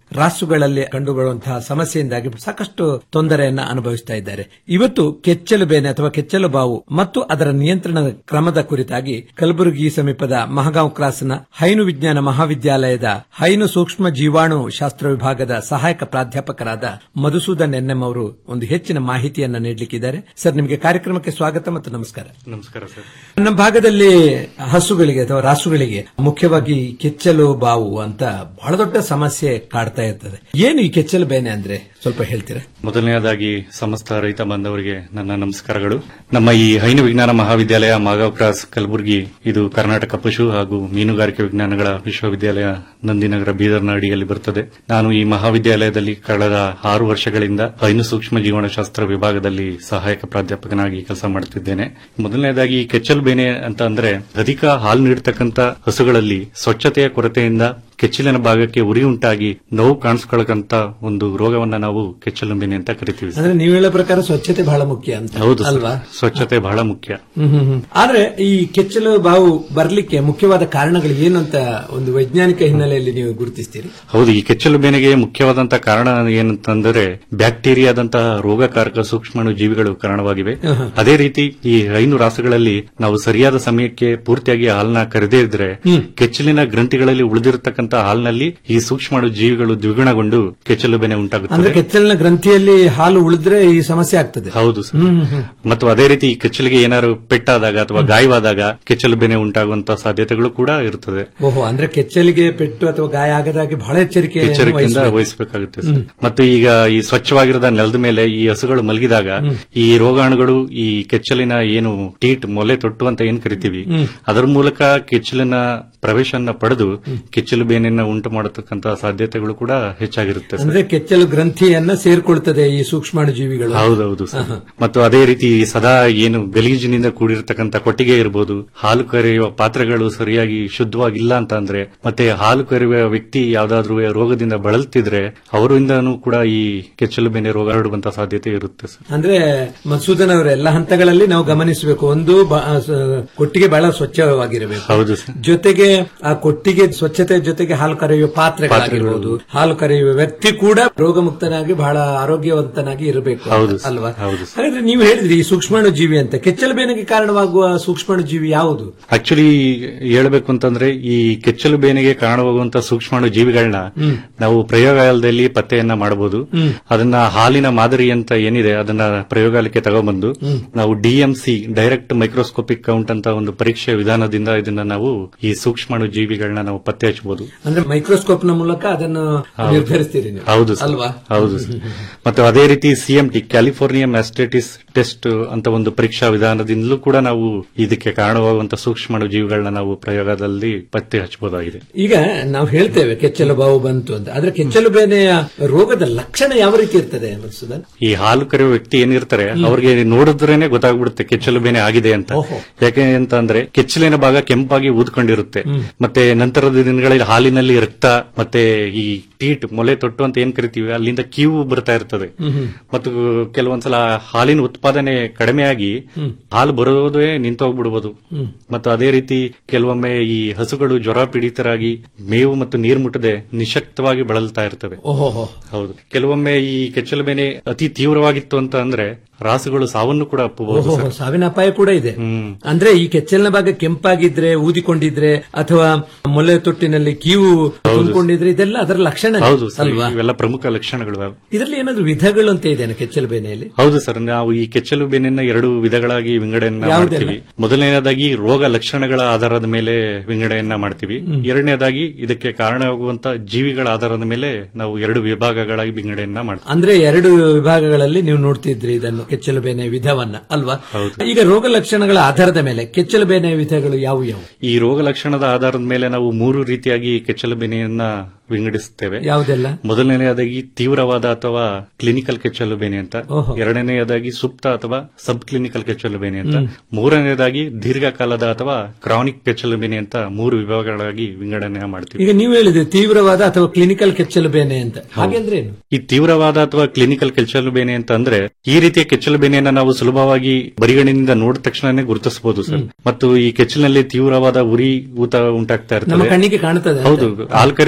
ರಾಸುಗಳಲ್ಲಿ ಕಂಡುಬರುವಂತಹ ಸಮಸ್ಯೆಯಿಂದಾಗಿ ಸಾಕಷ್ಟು ತೊಂದರೆಯನ್ನ ಅನುಭವಿಸ್ತಾ ಇದ್ದಾರೆ ಇವತ್ತು ಕೆಚ್ಚಲು ಬೇನೆ ಅಥವಾ ಕೆಚ್ಚಲು ಬಾವು ಮತ್ತು ಅದರ ನಿಯಂತ್ರಣದ ಕ್ರಮದ ಕುರಿತಾಗಿ ಕಲಬುರಗಿ ಸಮೀಪದ ಮಹಗಾಂವ್ ಕ್ರಾಸ್ನ ಹೈನು ವಿಜ್ಞಾನ ಮಹಾವಿದ್ಯಾಲಯದ ಹೈನು ಸೂಕ್ಷ್ಮ ಜೀವಾಣು ಶಾಸ್ತ್ರ ವಿಭಾಗದ ಸಹಾಯಕ ಪ್ರಾಧ್ಯಾಪಕರಾದ ಮಧುಸೂದನ್ ಎನ್ಎಂ ಅವರು ಒಂದು ಹೆಚ್ಚಿನ ಮಾಹಿತಿಯನ್ನ ನೀಡಲಿಕ್ಕಿದ್ದಾರೆ ಸರ್ ನಿಮಗೆ ಕಾರ್ಯಕ್ರಮಕ್ಕೆ ಸ್ವಾಗತ ಮತ್ತು ನಮಸ್ಕಾರ ನಮಸ್ಕಾರ ಸರ್ ನಮ್ಮ ಭಾಗದಲ್ಲಿ ಹಸುಗಳಿಗೆ ಅಥವಾ ರಾಸುಗಳಿಗೆ ಮುಖ್ಯವಾಗಿ ಕೆಚ್ಚಲು ಬಾವು ಅಂತ ಬಹಳ ದೊಡ್ಡ ಸಮಸ್ಯೆ ಕಾಡ್ತಾ ಇರ್ತದೆ ಏನು ಈ ಕೆಚ್ಚಲು ಬೇನೆ ಅಂದ್ರೆ ಸ್ವಲ್ಪ ಹೇಳ್ತೀರಾ ಮೊದಲನೆಯದಾಗಿ ಸಮಸ್ತ ರೈತ ಬಾಂಧವರಿಗೆ ನನ್ನ ನಮಸ್ಕಾರಗಳು ನಮ್ಮ ಈ ಹೈನು ವಿಜ್ಞಾನ ಮಹಾವಿದ್ಯಾಲಯ ಮಾಗಾವ್ ಕ್ರಾಸ್ ಕಲಬುರಗಿ ಇದು ಕರ್ನಾಟಕ ಪಶು ಹಾಗೂ ಮೀನುಗಾರಿಕೆ ವಿಜ್ಞಾನಗಳ ವಿಶ್ವವಿದ್ಯಾಲಯ ನಂದಿನಗರ ಬೀದರ್ನ ಅಡಿಯಲ್ಲಿ ಬರುತ್ತದೆ ನಾನು ಈ ಮಹಾವಿದ್ಯಾಲಯದಲ್ಲಿ ಕಳೆದ ಆರು ವರ್ಷಗಳಿಂದ ಹೈನು ಸೂಕ್ಷ್ಮ ಜೀವನಶಾಸ್ತ್ರ ವಿಭಾಗದಲ್ಲಿ ಸಹಾಯಕ ಪ್ರಾಧ್ಯಾಪಕನಾಗಿ ಕೆಲಸ ಮಾಡುತ್ತಿದ್ದೇನೆ ಮೊದಲನೇದಾಗಿ ಈ ಕೆಚ್ಚಲು ಬೇನೆ ಅಂತ ಅಂದ್ರೆ ಅಧಿಕ ಹಾಲು ನೀಡತಕ್ಕಂತ ಹಸುಗಳಲ್ಲಿ ಸ್ವಚ್ಛತೆಯ ಕೊರತೆಯಿಂದ ಕೆಚ್ಚಲಿನ ಭಾಗಕ್ಕೆ ಉರಿ ಉಂಟಾಗಿ ನೋವು ಕಾಣಿಸ್ಕೊಳಕಂತ ಒಂದು ರೋಗವನ್ನ ನಾವು ಕೆಚ್ಚಲು ಬೇನೆ ಅಂತ ಕರಿತೀವಿ ಸರ್. ಅಂದ್ರೆ ನೀವು ಹೇಳೋ ಪ್ರಕಾರ ಸ್ವಚ್ಛತೆ ಬಹಳ ಮುಖ್ಯ ಅಂತ ಹೌದು ಸರ್. ಅಲ್ವಾ ಸ್ವಚ್ಛತೆ ಬಹಳ ಮುಖ್ಯ ಹ್ಮ್ ಹ್ಮ್ ಹ್ಮ್. ಆದ್ರೆ ಈ ಕೆಚ್ಚಲು ಬಾವು ಬರ್ಲಿಕ್ಕೆ ಮುಖ್ಯವಾದ ಕಾರಣಗಳು ಏನು ಅಂತ ಒಂದು ವೈಜ್ಞಾನಿಕ ಹಿನ್ನೆಲೆಯಲ್ಲಿ ನೀವು ಗುರುತಿಸ್ತೀರಿ ಹೌದು ಈ ಕೆಚ್ಚಲು ಬೇನೆಗೆ ಮುಖ್ಯವಾದಂತಹ ಕಾರಣ ಏನಂತಂದರೆ ಬ್ಯಾಕ್ಟೀರಿಯಾದಂತಹ ರೋಗಕಾರಕ ಸೂಕ್ಷ್ಮಾಣು ಜೀವಿಗಳು ಕಾರಣವಾಗಿವೆ ಆಹಾ. ಅದೇ ರೀತಿ ಈ ಹೈನು ರಾಸುಗಳಲ್ಲಿ ನಾವು ಸರಿಯಾದ ಸಮಯಕ್ಕೆ ಪೂರ್ತಿಯಾಗಿ ಹಾಲನ್ನ ಕರೆದೇ ಇದ್ರೆ ಹ್ಮ್. ಕೆಚ್ಚಲಿನ ಗ್ರಂಥಿಗಳಲ್ಲಿ ಉಳಿದಿರತಕ್ಕಂತ ಹಾಲಿನಲ್ಲಿ ಈ ಸೂಕ್ಷ್ಮಾಣು ಜೀವಿಗಳು ದ್ವಿಗುಣಗೊಂಡು ಕೆಚ್ಚಲು ಬೇನೆ ಅಂದ್ರೆ ಉಂಟಾಗುತ್ತದೆ ಕೆಚ್ಚಲಿನ ಗ್ರಂಥಿಯಲ್ಲಿ ಹಾಲು ಉಳಿದ್ರೆ ಈ ಸಮಸ್ಯೆ ಆಗ್ತದೆ ಹೌದು ಸರ್. ಹ್ಮ್ ಹ್ಮ್ ಹ್ಮ್. ಮತ್ತು ಅದೇ ರೀತಿ ಈ ಕೆಚ್ಚಲಿಗೆ ಏನಾದ್ರು ಪೆಟ್ಟಾದಾಗ ಅಥವಾ ಗಾಯವಾದಾಗ ಕೆಚ್ಚಲು ಬೇನೆ ಉಂಟಾಗುವಂತಹ ಸಾಧ್ಯತೆಗಳು ಕೂಡ ಇರುತ್ತದೆ ಓಹೋ ಅಂದ್ರೆ ಕೆಚ್ಚಲಿಗೆ ಪೆಟ್ಟು ಅಥವಾ ಗಾಯ ಆಗದಾಗಿ ಬಹಳ ಎಚ್ಚರಿಕೆ ಎಚ್ಚರಿಕೆಯಿಂದ ವಹಿಸಬೇಕಾಗುತ್ತೆ ಸರ್. ಮತ್ತು ಈಗ ಈ ಸ್ವಚ್ಛವಾಗಿರದ ನೆಲದ ಮೇಲೆ ಈ ಹಸುಗಳು ಮಲಗಿದಾಗ ಈ ರೋಗಾಣುಗಳು ಈ ಕೆಚ್ಚಲಿನ ಏನು ಟೀಟ್ ಮೊಲೆ ತೊಟ್ಟು ಅಂತ ಏನ್ ಕರಿತೀವಿ ಹ್ಮ್. ಅದರ ಮೂಲಕ ಕೆಚ್ಚಲಿನ ಪ್ರವೇಶನ ಪಡೆದು ಕೆಚ್ಚಲು ಬೇನೆಯನ್ನ ಉಂಟು ಮಾಡತಕ್ಕಂತಹ ಸಾಧ್ಯತೆಗಳು ಕೂಡ ಹೆಚ್ಚಾಗಿರುತ್ತೆ ಸರ್. ಅಂದ್ರೆ ಕೆಚ್ಚಲು ಗ್ರಂಥಿಯನ್ನ ಸೇರ್ಕೊಳ್ತದೆ ಈ ಸೂಕ್ಷ್ಮಾಣು ಜೀವಿಗಳು ಹೌದೌದು ಸರ್. ಆಹಾ. ಮತ್ತು ಅದೇ ರೀತಿ ಸದಾ ಏನು ಗಲೀಜಿನಿಂದ ಕೂಡಿರ್ತಕ್ಕಂಥ ಕೊಟ್ಟಿಗೆ ಇರಬಹುದು ಹಾಲು ಕರೆಯುವ ಪಾತ್ರೆಗಳು ಸರಿಯಾಗಿ ಶುದ್ಧವಾಗಿಲ್ಲ ಅಂತ ಅಂದ್ರೆ ಮತ್ತೆ ಹಾಲು ಕರೆಯುವ ವ್ಯಕ್ತಿ ಯಾವ್ದಾದ್ರು ರೋಗದಿಂದ ಬಳಲ್ತಿದ್ರೆ ಅವರಿಂದನೂ ಕೂಡ ಈ ಕೆಚ್ಚಲು ಬೇನೆ ರೋಗ ಹರಡುವಂತಹ ಸಾಧ್ಯತೆ ಇರುತ್ತೆ ಸರ್ ಅಂದ್ರೆ ಮಧುಸೂದನ್ ಅವರ ಎಲ್ಲ ಹಂತಗಳಲ್ಲಿ ನಾವು ಗಮನಿಸಬೇಕು ಒಂದು ಬ- ಆ, ಸ- ಕೊಟ್ಟಿಗೆ ಬಹಳ ಸ್ವಚ್ಛವಾಗಿರಬೇಕು ಹೌದು ಸರ್ ಜೊತೆಗೆ ಆ ಕೊಟ್ಟಿಗೆ ಸ್ವಚ್ಛತೆ ಜೊತೆಗೆ ಹಾಲು ಕರೆಯುವ ಪಾತ್ರೆಗಳಾಗಿರ್ಬೋದು ಹಾಲು ಕರೆಯುವ ವ್ಯಕ್ತಿ ಕೂಡ ರೋಗಮುಕ್ತನಾಗಿ ಬಹಳ ಆರೋಗ್ಯವಂತನಾಗಿ ಇರಬೇಕು ಹೌದು ಸರ್. ಅಲ್ವಾ ಹೌದು ಸರ್. ಹಾಗಾದ್ರೆ ನೀವು ಹೇಳಿದ್ರಿ ಈ ಸೂಕ್ಷ್ಮಾಣು ಜೀವಿ ಅಂತ ಕೆಚ್ಚಲು ಬೇನೆಗೆ ಕಾರಣವಾಗುವ ಸೂಕ್ಷ್ಮಾಣು ಜೀವಿ ಯಾವುದು ಆಕ್ಚುಲಿ ಹೇಳ್ಬೇಕು ಅಂತಂದ್ರೆ ಈ ಕೆಚ್ಚಲು ಬೇನೆಗೆ ಕಾರಣವಾಗುವಂತಹ ಸೂಕ್ಷ್ಮಾಣು ಜೀವಿಗಳನ್ನ ಹ್ಮ್. ನಾವು ಪ್ರಯೋಗಾಲಯದಲ್ಲಿ ಪತ್ತೆಯನ್ನ ಮಾಡಬಹುದು ಹ್ಮ್. ಅದನ್ನ ಹಾಲಿನ ಮಾದರಿ ಅಂತ ಏನಿದೆ ಅದನ್ನ ಪ್ರಯೋಗಾಲಯಕ್ಕೆ ತಗೊಂಡ್ಬಂದು ಹ್ಮ್. ನಾವು ಡಿಎಂಸಿ ಡೈರೆಕ್ಟ್ ಮೈಕ್ರೋಸ್ಕೋಪಿಕ್ ಕೌಂಟ್ ಅಂತ ಒಂದು ಪರೀಕ್ಷೆ ವಿಧಾನದಿಂದ ಇದನ್ನ ನಾವು ಈ ಸೂಕ್ಷ್ಮಾಣು ಜೀವಿಗಳನ್ನ ನಾವು ಪತ್ತೆ ಹಚ್ಚಬಹುದು ಅಂದ್ರೆ ಮೈಕ್ರೋಸ್ಕೋಪ್ ನ ಮೂಲಕ ಅದನ್ನು ಹೌದು. ನಿರ್ಧರಿಸ್ತೀರಿ ನೀವು ಹೌದು ಸರ್. ಅಲ್ವಾ ಹೌದು ಸರ್. ಮತ್ತು ಅದೇ ರೀತಿ ಸಿಎಂಟಿ ಕ್ಯಾಲಿಫೋರ್ನಿಯಾ ಮ್ಯಾಸ್ಟೈಟಿಸ್ ಟೆಸ್ಟ್ ಅಂತ ಒಂದು ಪರೀಕ್ಷಾ ವಿಧಾನದಿಂದಲೂ ಕೂಡ ನಾವು ಇದಕ್ಕೆ ಕಾರಣವಾಗುವಂತಹ ಸೂಕ್ಷ್ಮಾಣು ಜೀವಿಗಳನ್ನ ನಾವು ಪ್ರಯೋಗದಲ್ಲಿ ಪತ್ತೆ ಹಚ್ಚಬಹುದಾಗಿದೆ ಈಗ ನಾವು ಹೇಳ್ತೇವೆ ಕೆಚ್ಚಲು ಬಾವು ಬಂತು ಅಂತ ಆದ್ರೆ ಕೆಚ್ಚಲು ಬೇನೆಯ ರೋಗದ ಲಕ್ಷಣ ಯಾವ ರೀತಿ ಇರ್ತದೆ ಮಧುಸೂದನ್ ಈ ಹಾಲು ಕರೆಯುವ ವ್ಯಕ್ತಿ ಏನಿರ್ತಾರೆ ಅವ್ರಿಗೆ ನೋಡಿದ್ರೇನೆ ಗೊತ್ತಾಗ್ಬಿಡುತ್ತೆ ಕೆಚ್ಚಲು ಬೇನೆ ಆಗಿದೆ ಅಂತ ಯಾಕೆ ಅಂತ ಅಂದ್ರೆ ಕೆಚ್ಚಲಿನ ಭಾಗ ಕೆಂಪಾಗಿ ಊದ್ಕೊಂಡಿರುತ್ತೆ ಮತ್ತೆ ನಂತರದ ದಿನಗಳಲ್ಲಿ ಹಾಲಿನಲ್ಲಿ ರಕ್ತ ಮತ್ತೆ ಈ ಟೀಟ್ ಮೊಲೆ ತೊಟ್ಟು ಅಂತ ಏನ್ ಕರಿತೀವಿ ಅಲ್ಲಿಂದ ಕೀವು ಬರ್ತಾ ಇರ್ತದೆ ಮತ್ತು ಕೆಲವೊಂದ್ಸಲ ಹಾಲಿನ ಉತ್ಪಾದನೆ ಕಡಿಮೆಯಾಗಿ ಹಾಲು ಬರೋದೇ ನಿಂತೋಗ್ಬಿಡ್ಬೋದು ಹ್ಮ್. ಮತ್ತು ಅದೇ ರೀತಿ ಕೆಲವೊಮ್ಮೆ ಈ ಹಸುಗಳು ಜ್ವರ ಪೀಡಿತರಾಗಿ ಮೇವು ಮತ್ತು ನೀರು ಮುಟ್ಟದೆ ನಿಶಕ್ತವಾಗಿ ಬಳಲ್ತಾ ಇರ್ತವೆ ಓಹೋ ಹೌದು ಕೆಲವೊಮ್ಮೆ ಈ ಕೆಚ್ಚಲು ಬೇನೆ ಅತಿ ತೀವ್ರವಾಗಿತ್ತು ಅಂತ ಅಂದ್ರೆ ರಾಸುಗಳು ಸಾವನ್ನು ಕೂಡ ಅಪ್ಪಬಹುದು ಓಹೋ ಸಾವಿನ ಅಪಾಯ ಕೂಡ ಇದೆ ಅಂದ್ರೆ ಈ ಕೆಚ್ಚಲಿನ ಭಾಗ ಕೆಂಪಾಗಿದ್ರೆ ಊದಿಕೊಂಡಿದ್ರೆ ಅಥವಾ ಮೊಲೆ ತೊಟ್ಟಿನಲ್ಲಿ ಕೀವು ತುಂಬಿಕೊಂಡಿದ್ರೆ ಇದೆಲ್ಲ ಅದರ ಲಕ್ಷಣ ಹೌದು ಸರ್ ಅಲ್ವಾ ಇವೆಲ್ಲ ಪ್ರಮುಖ ಲಕ್ಷಣಗಳು ಇದರಲ್ಲಿ ಏನಾದ್ರು ವಿಧಗಳು ಅಂತ ಇದೆಯಾ ಕೆಚ್ಚಲು ಬೇನೆಯಲ್ಲಿ ಹೌದು ಸರ್ ನಾವು ಈ ಕೆಚ್ಚಲು ಬೇನೆಯನ್ನ ಎರಡು ವಿಧಗಳಾಗಿ ವಿಂಗಡಣೆಯನ್ನ ಯಾವುದೆಲ್ಲ? ಮಾಡ್ತೀವಿ ಮೊದಲನೇದಾಗಿ ರೋಗ ಲಕ್ಷಣಗಳ ಆಧಾರದ ಮೇಲೆ ವಿಂಗಡಣೆಯನ್ನ ಮಾಡ್ತೀವಿ ಹ್ಮ್. ಎರಡನೇದಾಗಿ ಇದಕ್ಕೆ ಕಾರಣವಾಗುವಂತ ಜೀವಿಗಳ ಆಧಾರದ ಮೇಲೆ ನಾವು ಎರಡು ವಿಭಾಗಗಳಾಗಿ ವಿಂಗಡಣೆಯನ್ನ ಮಾಡ್ತೀವಿ ಅಂದ್ರೆ ಎರಡು ವಿಭಾಗಗಳಲ್ಲಿ ನೀವು ನೋಡ್ತಿದ್ರಿ ಇದನ್ನು ಕೆಚ್ಚಲು ಬೇನೆ ವಿಧವನ್ನ ಅಲ್ವಾ ಈಗ ರೋಗ ಲಕ್ಷಣಗಳ ಆಧಾರದ ಮೇಲೆ ಕೆಚ್ಚಲು ಬೇನೆ ವಿಧಗಳು ಯಾವುವು ಯಾವುವು ಈ ರೋಗ ಲಕ್ಷಣದ ಆಧಾರದ ಮೇಲೆ ನಾವು ಮೂರು ರೀತಿಯಾಗಿ ಕೆಚ್ಚಲು ಬೇನೆಯನ್ನ ವಿಂಗಡಿಸುತ್ತೇವೆ ಯಾವುದೆಲ್ಲ ಮೊದಲನೆಯದಾಗಿ ತೀವ್ರವಾದ ಅಥವಾ ಕ್ಲಿನಿಕಲ್ ಕೆಚ್ಚಲು ಬೇನೆ ಅಂತ ಓಹೋ. ಎರಡನೆಯದಾಗಿ ಸುಪ್ತ ಅಥವಾ ಸಬ್ ಕ್ಲಿನಿಕಲ್ ಕೆಚ್ಚಲು ಬೇನೆ ಅಂತ ಹ್ಮ್. ಮೂರನೆಯದಾಗಿ ದೀರ್ಘಕಾಲದ ಅಥವಾ ಕ್ರಾನಿಕ್ ಕೆಚ್ಚಲು ಬೇನೆ ಅಂತ ಮೂರು ವಿಭಾಗಗಳಾಗಿ ವಿಂಗಡಣೆ ಮಾಡ್ತೀವಿ ಈಗ ನೀವು ಹೇಳಿದ್ರಿ ತೀವ್ರವಾದ ಅಥವಾ ಕ್ಲಿನಿಕಲ್ ಕೆಚ್ಚಲು ಬೇನೆ ಅಂತ ಹಾಗೆಂದ್ರೆ ಏನು ಈ ತೀವ್ರವಾದ ಅಥವಾ ಕ್ಲಿನಿಕಲ್ ಕೆಚ್ಚಲು ಬೇನೆ ಅಂತ ಅಂದ್ರೆ ಈ ರೀತಿಯ ಕೆಚ್ಚಲು ಬೇನೆಯನ್ನ ನಾವು ಸುಲಭವಾಗಿ ಬರಿಗಣ್ಣಿನಿಂದ ನೋಡಿದ ತಕ್ಷಣನೇ ಗುರುತಿಸಬಹುದು ಸರ್ ಮತ್ತು ಈ ಕೆಚ್ಚಲಿನಲ್ಲಿ ತೀವ್ರವಾದ ಉರಿ ಊತ ಉಂಟಾಗ್ತಾ ನಮ್ಮ ಇರ್ತದೆ ಕಣ್ಣಿಗೆ ಕಾಣುತ್ತದೆ ಅಂತ. ಹೌದು ಆಲ್ಕರೆ ವ್ಯಕ್ತಿಗೆ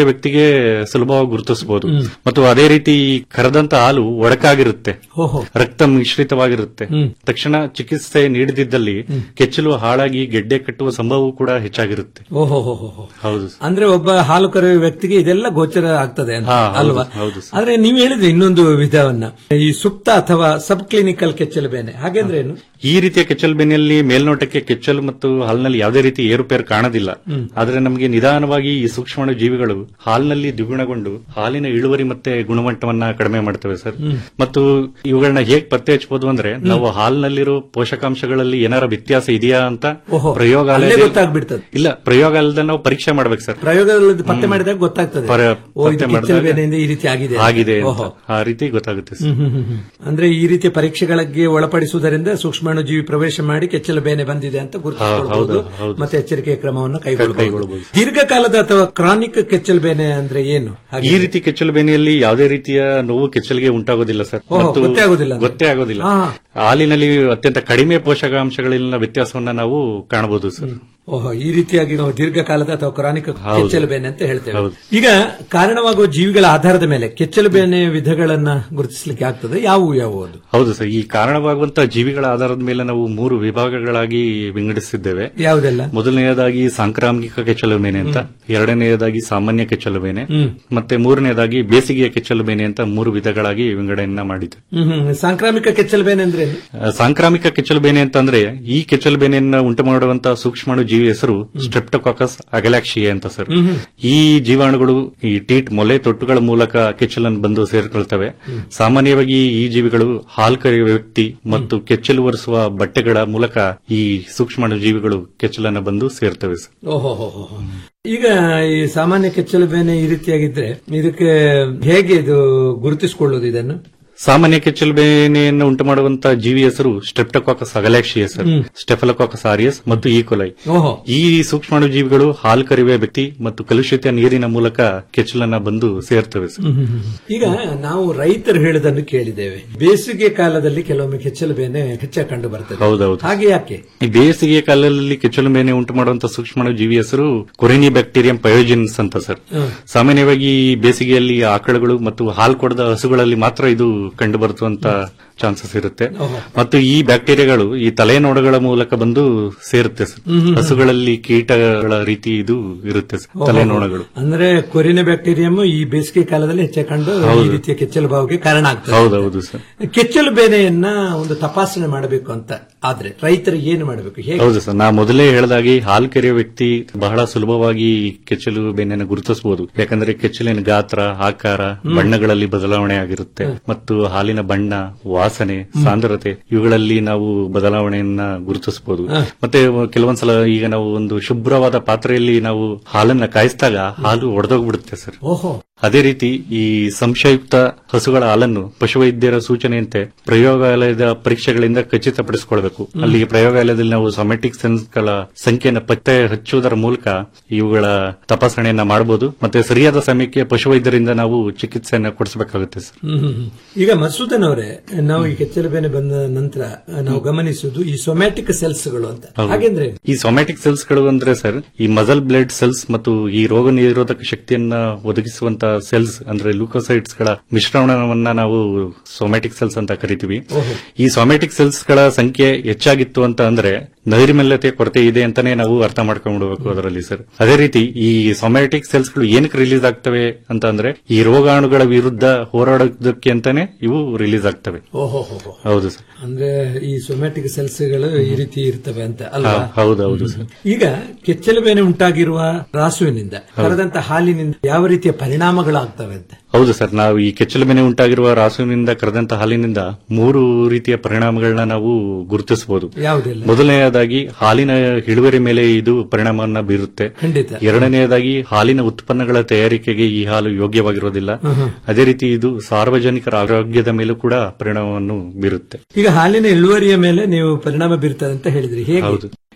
ಸುಲಭವಾಗಿ ಗುರುತಿಸಬಹುದು ಮತ್ತು ಅದೇ ರೀತಿ ಈ ಕರೆದಂತ ಹಾಲು ಒಡಕಾಗಿರುತ್ತೆ ಓಹೋ ರಕ್ತ ಮಿಶ್ರಿತವಾಗಿರುತ್ತೆ ತಕ್ಷಣ ಚಿಕಿತ್ಸೆ ನೀಡದಿದ್ದಲ್ಲಿ ಕೆಚ್ಚಲು ಹಾಳಾಗಿ ಗೆಡ್ಡೆ ಕಟ್ಟುವ ಸಂಭವವೂ ಕೂಡ ಹೆಚ್ಚಾಗಿರುತ್ತೆ ಓಹೋ ಹೋ ಹೋ ಹೋ. ಹೌದು ಅಂದ್ರೆ ಒಬ್ಬ ಹಾಲು ಕರೆಯುವ ವ್ಯಕ್ತಿಗೆ ಇದೆಲ್ಲ ಗೋಚರ ಆಗ್ತದೆ ಅಂತ ಹಾ, ಹೌದು, ಅಲ್ವಾ ಹೌದು ಸರ್. ಆದ್ರೆ ನೀವು ಹೇಳಿದ್ರೆ ಇನ್ನೊಂದು ವಿಧವನ್ನ ಈ ಸುಪ್ತ ಅಥವಾ ಸಬ್ ಕ್ಲಿನಿಕಲ್ ಕೆಚ್ಚಲು ಬೇನೆ ಹಾಗೆಂದ್ರೆ ಏನು ಈ ರೀತಿಯ ಕೆಚ್ಚಲು ಬೆನ್ನಲ್ಲಿ ಮೇಲ್ನೋಟಕ್ಕೆ ಕೆಚ್ಚಲು ಮತ್ತು ಹಾಲಿನಲ್ಲಿ ಯಾವುದೇ ರೀತಿ ಏರುಪೇರು ಕಾಣೋದಿಲ್ಲ ಹ್ಮ್. ಆದ್ರೆ ನಮಗೆ ನಿಧಾನವಾಗಿ ಈ ಸೂಕ್ಷ್ಮಾಣು ಜೀವಿಗಳು ಹಾಲಿನಲ್ಲಿ ದ್ವಿಗುಣಗೊಂಡು ಹಾಲಿನ ಇಳುವರಿ ಮತ್ತೆ ಗುಣಮಟ್ಟವನ್ನ ಕಡಿಮೆ ಮಾಡ್ತವೆ ಸರ್ ಹ್ಮ್. ಮತ್ತು ಇವುಗಳನ್ನ ಹೇಗ್ ಪತ್ತೆ ಹಚ್ಚಬಹುದು ಅಂದ್ರೆ ನಾವು ಹಾಲಿನಲ್ಲಿರೋ ಪೋಷಕಾಂಶಗಳಲ್ಲಿ ಏನಾರ ವ್ಯತ್ಯಾಸ ಇದೆಯಾ ಅಂತ ಓಹೋ, ಪ್ರಯೋಗಾಲಯ ಅಲ್ಲೇ ಗೊತ್ತಾಗ್ಬಿಡ್ತದೆ. ಇಲ್ಲ ಪ್ರಯೋಗಾಲಯದಲ್ಲಿ ನಾವು ಪರೀಕ್ಷೆ ಮಾಡ್ಬೇಕು ಸರ್ ಪ್ರಯೋಗದಲ್ಲಿ ಪತ್ತೆ ಮಾಡಿದಾಗ ಗೊತ್ತಾಗ್ತದೆ ಪರ- ಓ ಇದು ಪತ್ತೆ ಕೆಚ್ಚಲು ಮಾಡಿದಾಗ ಬೇನೆಯಿಂದ ಈ ರೀತಿ ಆಗಿದೆ ಅಂತ. ಆಗಿದೆ ಅಂತ. ಓಹೋ. ಆ ರೀತಿ ಗೊತ್ತಾಗುತ್ತೆ ಸರ್ ಹ್ಮ್, ಹ್ಮ್, ಹ್ಮ್, ಹ್ಮ್. ಅಂದ್ರೆ ಈ ರೀತಿಯ ಪರೀಕ್ಷೆಗಳಿಗೆ ಒಳಪಡಿಸುವುದರಿಂದ ಸೂಕ್ಷ್ಮಾಣು ಜೀವಿ ಪ್ರವೇಶ ಮಾಡಿ ಕೆಚ್ಚಲು ಬೇನೆ ಬಂದಿದೆ ಅಂತ ಗುರುತಿಸಿಕೊಳ್ಳಬಹುದು ಹೌದು, ಹೌದು. ಮತ್ತೆ ಎಚ್ಚರಿಕೆಯ ಕ್ರಮವನ್ನು ಕೈಗೊಳ್ಳಬಹುದು ಕೈಗೊಳ್ಳಬಹುದು. ದೀರ್ಘಕಾಲದ ಅಥವಾ ಕ್ರಾನಿಕ್ ಕೆಚ್ಚಲು ಬೇನೆ ಅಂದ್ರೆ ಏನು ಹಾಗೆ ಈ ರೀತಿ ಕೆಚ್ಚಲು ಬೇನೆಯಲ್ಲಿ ಯಾವುದೇ ರೀತಿಯ ನೋವು ಕೆಚ್ಚಲಿಗೆ ಉಂಟಾಗೋದಿಲ್ಲ ಸರ್ ಓಹೋ, ಗೊತ್ತೇ ಆಗೋದಿಲ್ಲ ಅಂದ್ರೆ. ಗೊತ್ತೇ ಆಗೋದಿಲ್ಲ ಹಾ. ಹಾಲಿನಲ್ಲಿ ಅತ್ಯಂತ ಕಡಿಮೆ ಪೋಷಕಾಂಶಗಳಲ್ಲಿನ ವ್ಯತ್ಯಾಸವನ್ನ ನಾವು ಕಾಣಬಹುದು ಸರ್ ಓಹೋ ಈ ರೀತಿಯಾಗಿ ನಾವು ದೀರ್ಘಕಾಲದ ಅಥವಾ ಕ್ರಾನಿಕ್ ಹೌದು. ಕೆಚ್ಚಲು ಬೇನೆ ಅಂತ ಹೇಳ್ತೇವೆ ಹೌದು. ಈಗ ಕಾರಣವಾಗುವ ಜೀವಿಗಳ ಆಧಾರದ ಮೇಲೆ ಕೆಚ್ಚಲು ಬೇನೆ ವಿಧಗಳನ್ನ ಗುರುತಿಸಲಿಕ್ಕೆ ಆಗ್ತದೆ ಯಾವುವು ಯಾವುವು ಅದು ಹೌದು ಸರ್ ಈ ಕಾರಣವಾಗುವಂತಹ ಜೀವಿಗಳ ಆಧಾರದ ಮೇಲೆ ನಾವು ಮೂರು ವಿಭಾಗಗಳಾಗಿ ವಿಂಗಡಿಸಿದ್ದೇವೆ ಯಾವುದೆಲ್ಲ ಮೊದಲನೆಯದಾಗಿ ಸಾಂಕ್ರಾಮಿಕ ಕೆಚ್ಚಲು ಬೇನೆ ಅಂತ ಎರಡನೆಯದಾಗಿ ಸಾಮಾನ್ಯ ಕೆಚ್ಚಲು ಬೇನೆ ಹ್ಮ್. ಮತ್ತೆ ಮೂರನೆಯದಾಗಿ ಬೇಸಿಗೆಯ ಕೆಚ್ಚಲು ಬೇನೆ ಅಂತ ಮೂರು ವಿಧಗಳಾಗಿ ವಿಂಗಡಣೆಯನ್ನ ಮಾಡಿದೆ ಹ್ಮ್ ಹ್ಮ್. ಸಾಂಕ್ರಾಮಿಕ ಕೆಚ್ಚಲು ಬೇನೆ ಅಂದ್ರೆ ಏನು? ಆ, ಸಾಂಕ್ರಾಮಿಕ ಕೆಚ್ಚಲು ಬೇನೆ ಅಂತಂದ್ರೆ ಈ ಕೆಚ್ಚಲು ಬೇನೆಯನ್ನ ಉಂಟು ಮಾಡುವಂತಹ ಸೂಕ್ಷ್ಮಾಣು ಜೀವಿ ಹೆಸರು ಸ್ಟ್ರೆಪ್ಟೋಕಾಕಸ್ ಅಗಲಾಕ್ಷಿಯೆ ಅಂತ ಸರ್ ಹ್ಮ್ ಹ್ಮ್. ಈ ಜೀವಾಣುಗಳು ಈ ಟೀಟ್ ಮೊಲೆ ತೊಟ್ಟುಗಳ ಮೂಲಕ ಕೆಚ್ಚಲನ್ನು ಬಂದು ಸೇರಿಕೊಳ್ತವೆ ಸಾಮಾನ್ಯವಾಗಿ ಈ ಜೀವಿಗಳು ಹಾಲು ಕರೆಯುವ ವ್ಯಕ್ತಿ ಮತ್ತು ಕೆಚ್ಚಲು ಒರೆಸುವ ಬಟ್ಟೆಗಳ ಮೂಲಕ ಈ ಸೂಕ್ಷ್ಮಾಣು ಜೀವಿಗಳು ಕೆಚ್ಚಲನ್ನ ಬಂದು ಸೇರ್ತವೆ ಸರ್ ಓಹೋ ಹೋ ಹೋ ಹೋ. ಈಗ ಈ ಸಾಮಾನ್ಯ ಕೆಚ್ಚಲು ಬೇನೆ ಈ ರೀತಿಯಾಗಿದ್ರೆ ಇದಕ್ಕೆ ಹೇಗೆ ಇದು ಗುರುತಿಸಿಕೊಳ್ಳೋದು ಇದನ್ನು ಸಾಮಾನ್ಯ ಕೆಚ್ಚಲು ಬೇನೆಯನ್ನು ಉಂಟು ಮಾಡುವಂತಹ ಜೀವಿ ಹೆಸರು ಸ್ಟ್ರೆಪ್ಟೋಕಾಕಸ್ ಅಗಲಾಕ್ಷಿ ಹೆಸರು ಹ್ಮ್. ಸ್ಟೆಫಲೋಕಾಕಸ್ ಆರಿಯಸ್ ಮತ್ತು ಈಕೊಲೈ ಓಹೋ ಈ ಸೂಕ್ಷ್ಮಾಣು ಜೀವಿಗಳು ಹಾಲು ಕರೆಯುವ ವ್ಯಕ್ತಿ ಮತ್ತು ಕಲುಷಿತ ನೀರಿನ ಮೂಲಕ ಕೆಚ್ಚಲನ್ನ ಬಂದು ಸೇರ್ತವೆ ಸರ್ ಹ್ಮ್ ಹ್ಮ್ ಹ್ಮ್. ಈಗ ನಾವು ರೈತರು ಹೇಳುದನ್ನು ಕೇಳಿದ್ದೇವೆ ಬೇಸಿಗೆ ಕಾಲದಲ್ಲಿ ಕೆಲವೊಮ್ಮೆ ಕೆಚ್ಚಲು ಬೇನೆ ಹೆಚ್ಚಾಗಿ ಕಂಡು ಬರ್ತದೆ ಹೌದೌದು ಹಾಗೆ ಯಾಕೆ ಈ ಬೇಸಿಗೆ ಕಾಲದಲ್ಲಿ ಕೆಚ್ಚಲು ಬೇನೆ ಉಂಟು ಮಾಡುವಂತಹ ಸೂಕ್ಷ್ಮಾಣು ಜೀವಿ ಹೆಸರು ಕೊರಿನಿ ಬ್ಯಾಕ್ಟೀರಿಯಂ ಪಯೋಜಿನ್ಸ್ ಅಂತ ಸರ್ ಹ್ಮ್. ಸಾಮಾನ್ಯವಾಗಿ ಈ ಬೇಸಿಗೆಯಲ್ಲಿ ಆಕಳುಗಳು ಮತ್ತು ಹಾಲು ಕೊಡದ ಹಸುಗಳಲ್ಲಿ ಮಾತ್ರ ಇದು ಕಂಡು ಬರುತ್ತಂತ ಚಾನ್ಸಸ್ ಇರುತ್ತೆ ಓಹೋ. ಮತ್ತು ಈ ಬ್ಯಾಕ್ಟೀರಿಯಾಗಳು ಈ ತಲೆನೋಡಗಳ ಮೂಲಕ ಬಂದು ಸೇರುತ್ತೆ ಸರ್ ಹ್ಮ್ ಹ್ಮ್. ಹಸುಗಳಲ್ಲಿ ಕೀಟಗಳ ರೀತಿ ಇದು ಇರುತ್ತೆ ಸರ್ ಓಹೋ. ತಲೆನೋಡಗಳು ಅಂದ್ರೆ ಕೊರಿನ ಬ್ಯಾಕ್ಟೀರಿಯಂ ಈ ಬೇಸಿಗೆ ಕಾಲದಲ್ಲಿ ಹೆಚ್ಚಾಗಿ ಕಂಡು ಈ ಹೌದು. ರೀತಿಯ ಕೆಚ್ಚಲು ಬಾವಿಗೆ ಕಾರಣ ಆಗ್ತದೆ ಹೌದೌದು ಸರ್ ಕೆಚ್ಚಲು ಬೇನೆಯನ್ನ ಒಂದು ತಪಾಸಣೆ ಮಾಡಬೇಕು ಅಂತ ಆದ್ರೆ ರೈತರು ಏನು ಮಾಡಬೇಕು ಹೇಗೆ ಹೌದು ಸರ್ ನಾ ಮೊದಲೇ ಹೇಳಿದಾಗೆ ಹಾಲು ಕೆರೆಯುವ ವ್ಯಕ್ತಿ ಬಹಳ ಸುಲಭವಾಗಿ ಕೆಚ್ಚಲು ಬೇನೆಯನ್ನು ಗುರುತಿಸಬಹುದು ಯಾಕಂದ್ರೆ ಕೆಚ್ಚಲಿನ ಗಾತ್ರ ಆಕಾರ ಬಣ್ಣಗಳಲ್ಲಿ ಬದಲಾವಣೆ ಆಗಿರುತ್ತೆ ಮತ್ತು ಹಾಲಿನ ಬಣ್ಣ ವಾಸನೆ ಸಾಂದ್ರತೆ ಇವುಗಳಲ್ಲಿ ನಾವು ಬದಲಾವಣೆಯನ್ನ ಗುರುತಿಸಬಹುದು ಹ. ಮತ್ತೆ ಕೆಲವೊಂದ್ಸಲ ಈಗ ನಾವು ಒಂದು ಶುಭ್ರವಾದ ಪಾತ್ರೆಯಲ್ಲಿ ನಾವು ಹಾಲನ್ನ ಕಾಯಿಸಿದಾಗ ಹಾಲು ಒಡೆದೋಗ್ಬಿಡುತ್ತೆ ಸರ್ ಓಹೋ ಅದೇ ರೀತಿ ಈ ಸಂಶಯುಕ್ತ ಹಸುಗಳ ಹಾಲನ್ನು ಪಶುವೈದ್ಯರ ಸೂಚನೆಯಂತೆ ಪ್ರಯೋಗಾಲಯದ ಪರೀಕ್ಷೆಗಳಿಂದ ಖಚಿತಪಡಿಸಿಕೊಳ್ಬೇಕು ಅಲ್ಲಿ ಪ್ರಯೋಗಾಲಯದಲ್ಲಿ ನಾವು ಸೊಮೆಟಿಕ್ ಸೆನ್ಸ್ಗಳ ಸಂಖ್ಯೆಯನ್ನು ಪತ್ತೆ ಹಚ್ಚುವುದರ ಮೂಲಕ ಇವುಗಳ ತಪಾಸಣೆಯನ್ನ ಮಾಡಬಹುದು ಮತ್ತೆ ಸರಿಯಾದ ಸಮಯಕ್ಕೆ ಪಶುವೈದ್ಯರಿಂದ ನಾವು ಚಿಕಿತ್ಸೆಯನ್ನ ಕೊಡಿಸಬೇಕಾಗುತ್ತೆ ಸರ್ ಹ್ಮ್ ಹ್ಮ್ ಹ್ಮ್. ಈಗ ಮಸೂದನ್ ಅವರೇ ನಾವು ಈ ಕೆಚ್ಚಲು ಬೇನೆ ಬಂದ ನಂತರ ನಾವು ಗಮನಿಸುವುದು ಈ ಸೊಮ್ಯಾಟಿಕ್ ಸೆಲ್ಸ್ಗಳು ಅಂತ ಹೌದು. ಹಾಗೆಂದ್ರೆ ಈ ಸೊಮ್ಯಾಟಿಕ್ ಸೆಲ್ಸ್ ಗಳು ಅಂದ್ರೆ ಸರ್ ಈ ಮಸಲ್ ಬ್ಲಡ್ ಸೆಲ್ಸ್ ಮತ್ತು ಈ ರೋಗ ನಿರೋಧಕ ಶಕ್ತಿಯನ್ನ ಒದಗಿಸುವಂತ ಸೆಲ್ಸ್ ಅಂದ್ರೆ ಲೂಕೋಸೈಟ್ಸ್ ಗಳ ಮಿಶ್ರಣವನ್ನ ನಾವು ಸೊಮ್ಯಾಟಿಕ್ ಸೆಲ್ಸ್ ಅಂತ ಕರಿತೀವಿ ಓಹೋ. ಈ ಸೊಮ್ಯಾಟಿಕ್ ಸೆಲ್ಸ್ ಗಳ ಸಂಖ್ಯೆ ಹೆಚ್ಚಾಗಿತ್ತು ಅಂತ ಅಂದ್ರೆ ನೈರ್ಮಲ್ಯತೆ ಕೊರತೆ ಇದೆ ಅಂತಾನೆ ನಾವು ಅರ್ಥ ಮಾಡ್ಕೊಂಡ್ಬಿಡ್ಬೇಕು ಅದರಲ್ಲಿ ಸರ್ ಅದೇ ರೀತಿ ಈ ಸೊಮ್ಯಾಟಿಕ್ ಸೆಲ್ಸ್ ಗಳು ಏನಕ್ಕೆ ರಿಲೀಸ್ ಆಗ್ತವೆ ಅಂತ ಅಂದ್ರೆ ಈ ರೋಗಾಣುಗಳ ವಿರುದ್ಧ ಹೋರಾಡೋದಕ್ಕೆ ಅಂತಾನೆ ಇವು ರಿಲೀಸ್ ಆಗ್ತವೆ ಓಹೋ ಹೋ ಹೋ. ಹೌದು ಸರ್ ಅಂದ್ರೆ ಈ ಸೊಮ್ಯಾಟಿಕ್ ಸೆಲ್ಸ್ಗಳು ಈ ರೀತಿ ಇರ್ತವೆ ಅಂತ ಅಲ್ವಾ ಹೌ- ಹೌದು ಹೌದು ಸರ್ ಈಗ ಕೆಚ್ಚಲು ಬೇನೆ ಉಂಟಾಗಿರುವ ರಾಸುವಿನಿಂದ ಕರೆದಂತ ಹಾಲಿನಿಂದ ಯಾವ ರೀತಿಯ ಪರಿಣಾಮಗಳಾಗ್ತವೆ ಅಂತ ಹೌದು ಸರ್ ನಾವು ಈ ಕೆಚ್ಚಲು ಬೆನೆ ಉಂಟಾಗಿರುವ ರಾಸುವಿನಿಂದ ಕರೆದಂತ ಹಾಲಿನಿಂದ ಮೂರು ರೀತಿಯ ಪರಿಣಾಮಗಳನ್ನ ನಾವು ಗುರುತಿಸಬಹುದು ಯಾವುದೆಲ್ಲ ಮೊದಲನೆಯದಾಗಿ ಹಾಲಿನ ಇಳುವರಿ ಮೇಲೆ ಇದು ಪರಿಣಾಮವನ್ನ ಬೀರುತ್ತೆ ಖಂಡಿತ ಎರಡನೆಯದಾಗಿ ಹಾಲಿನ ಉತ್ಪನ್ನಗಳ ತಯಾರಿಕೆಗೆ ಈ ಹಾಲು ಯೋಗ್ಯವಾಗಿರೋದಿಲ್ಲ ಹ್ಮ್ ಹ್ಮ್. ಅದೇ ರೀತಿ ಇದು ಸಾರ್ವಜನಿಕರ ಆರೋಗ್ಯದ ಮೇಲೂ ಕೂಡ ಪರಿಣಾಮವನ್ನು ಬೀರುತ್ತೆ ಈಗ ಹಾಲಿನ ಇಳುವರಿಯ ಮೇಲೆ ನೀವು ಪರಿಣಾಮ ಬೀರ್ತದೆ ಅಂತ ಹೇಳಿದ್ರಿ ಹೇಗೆ ಹೌದು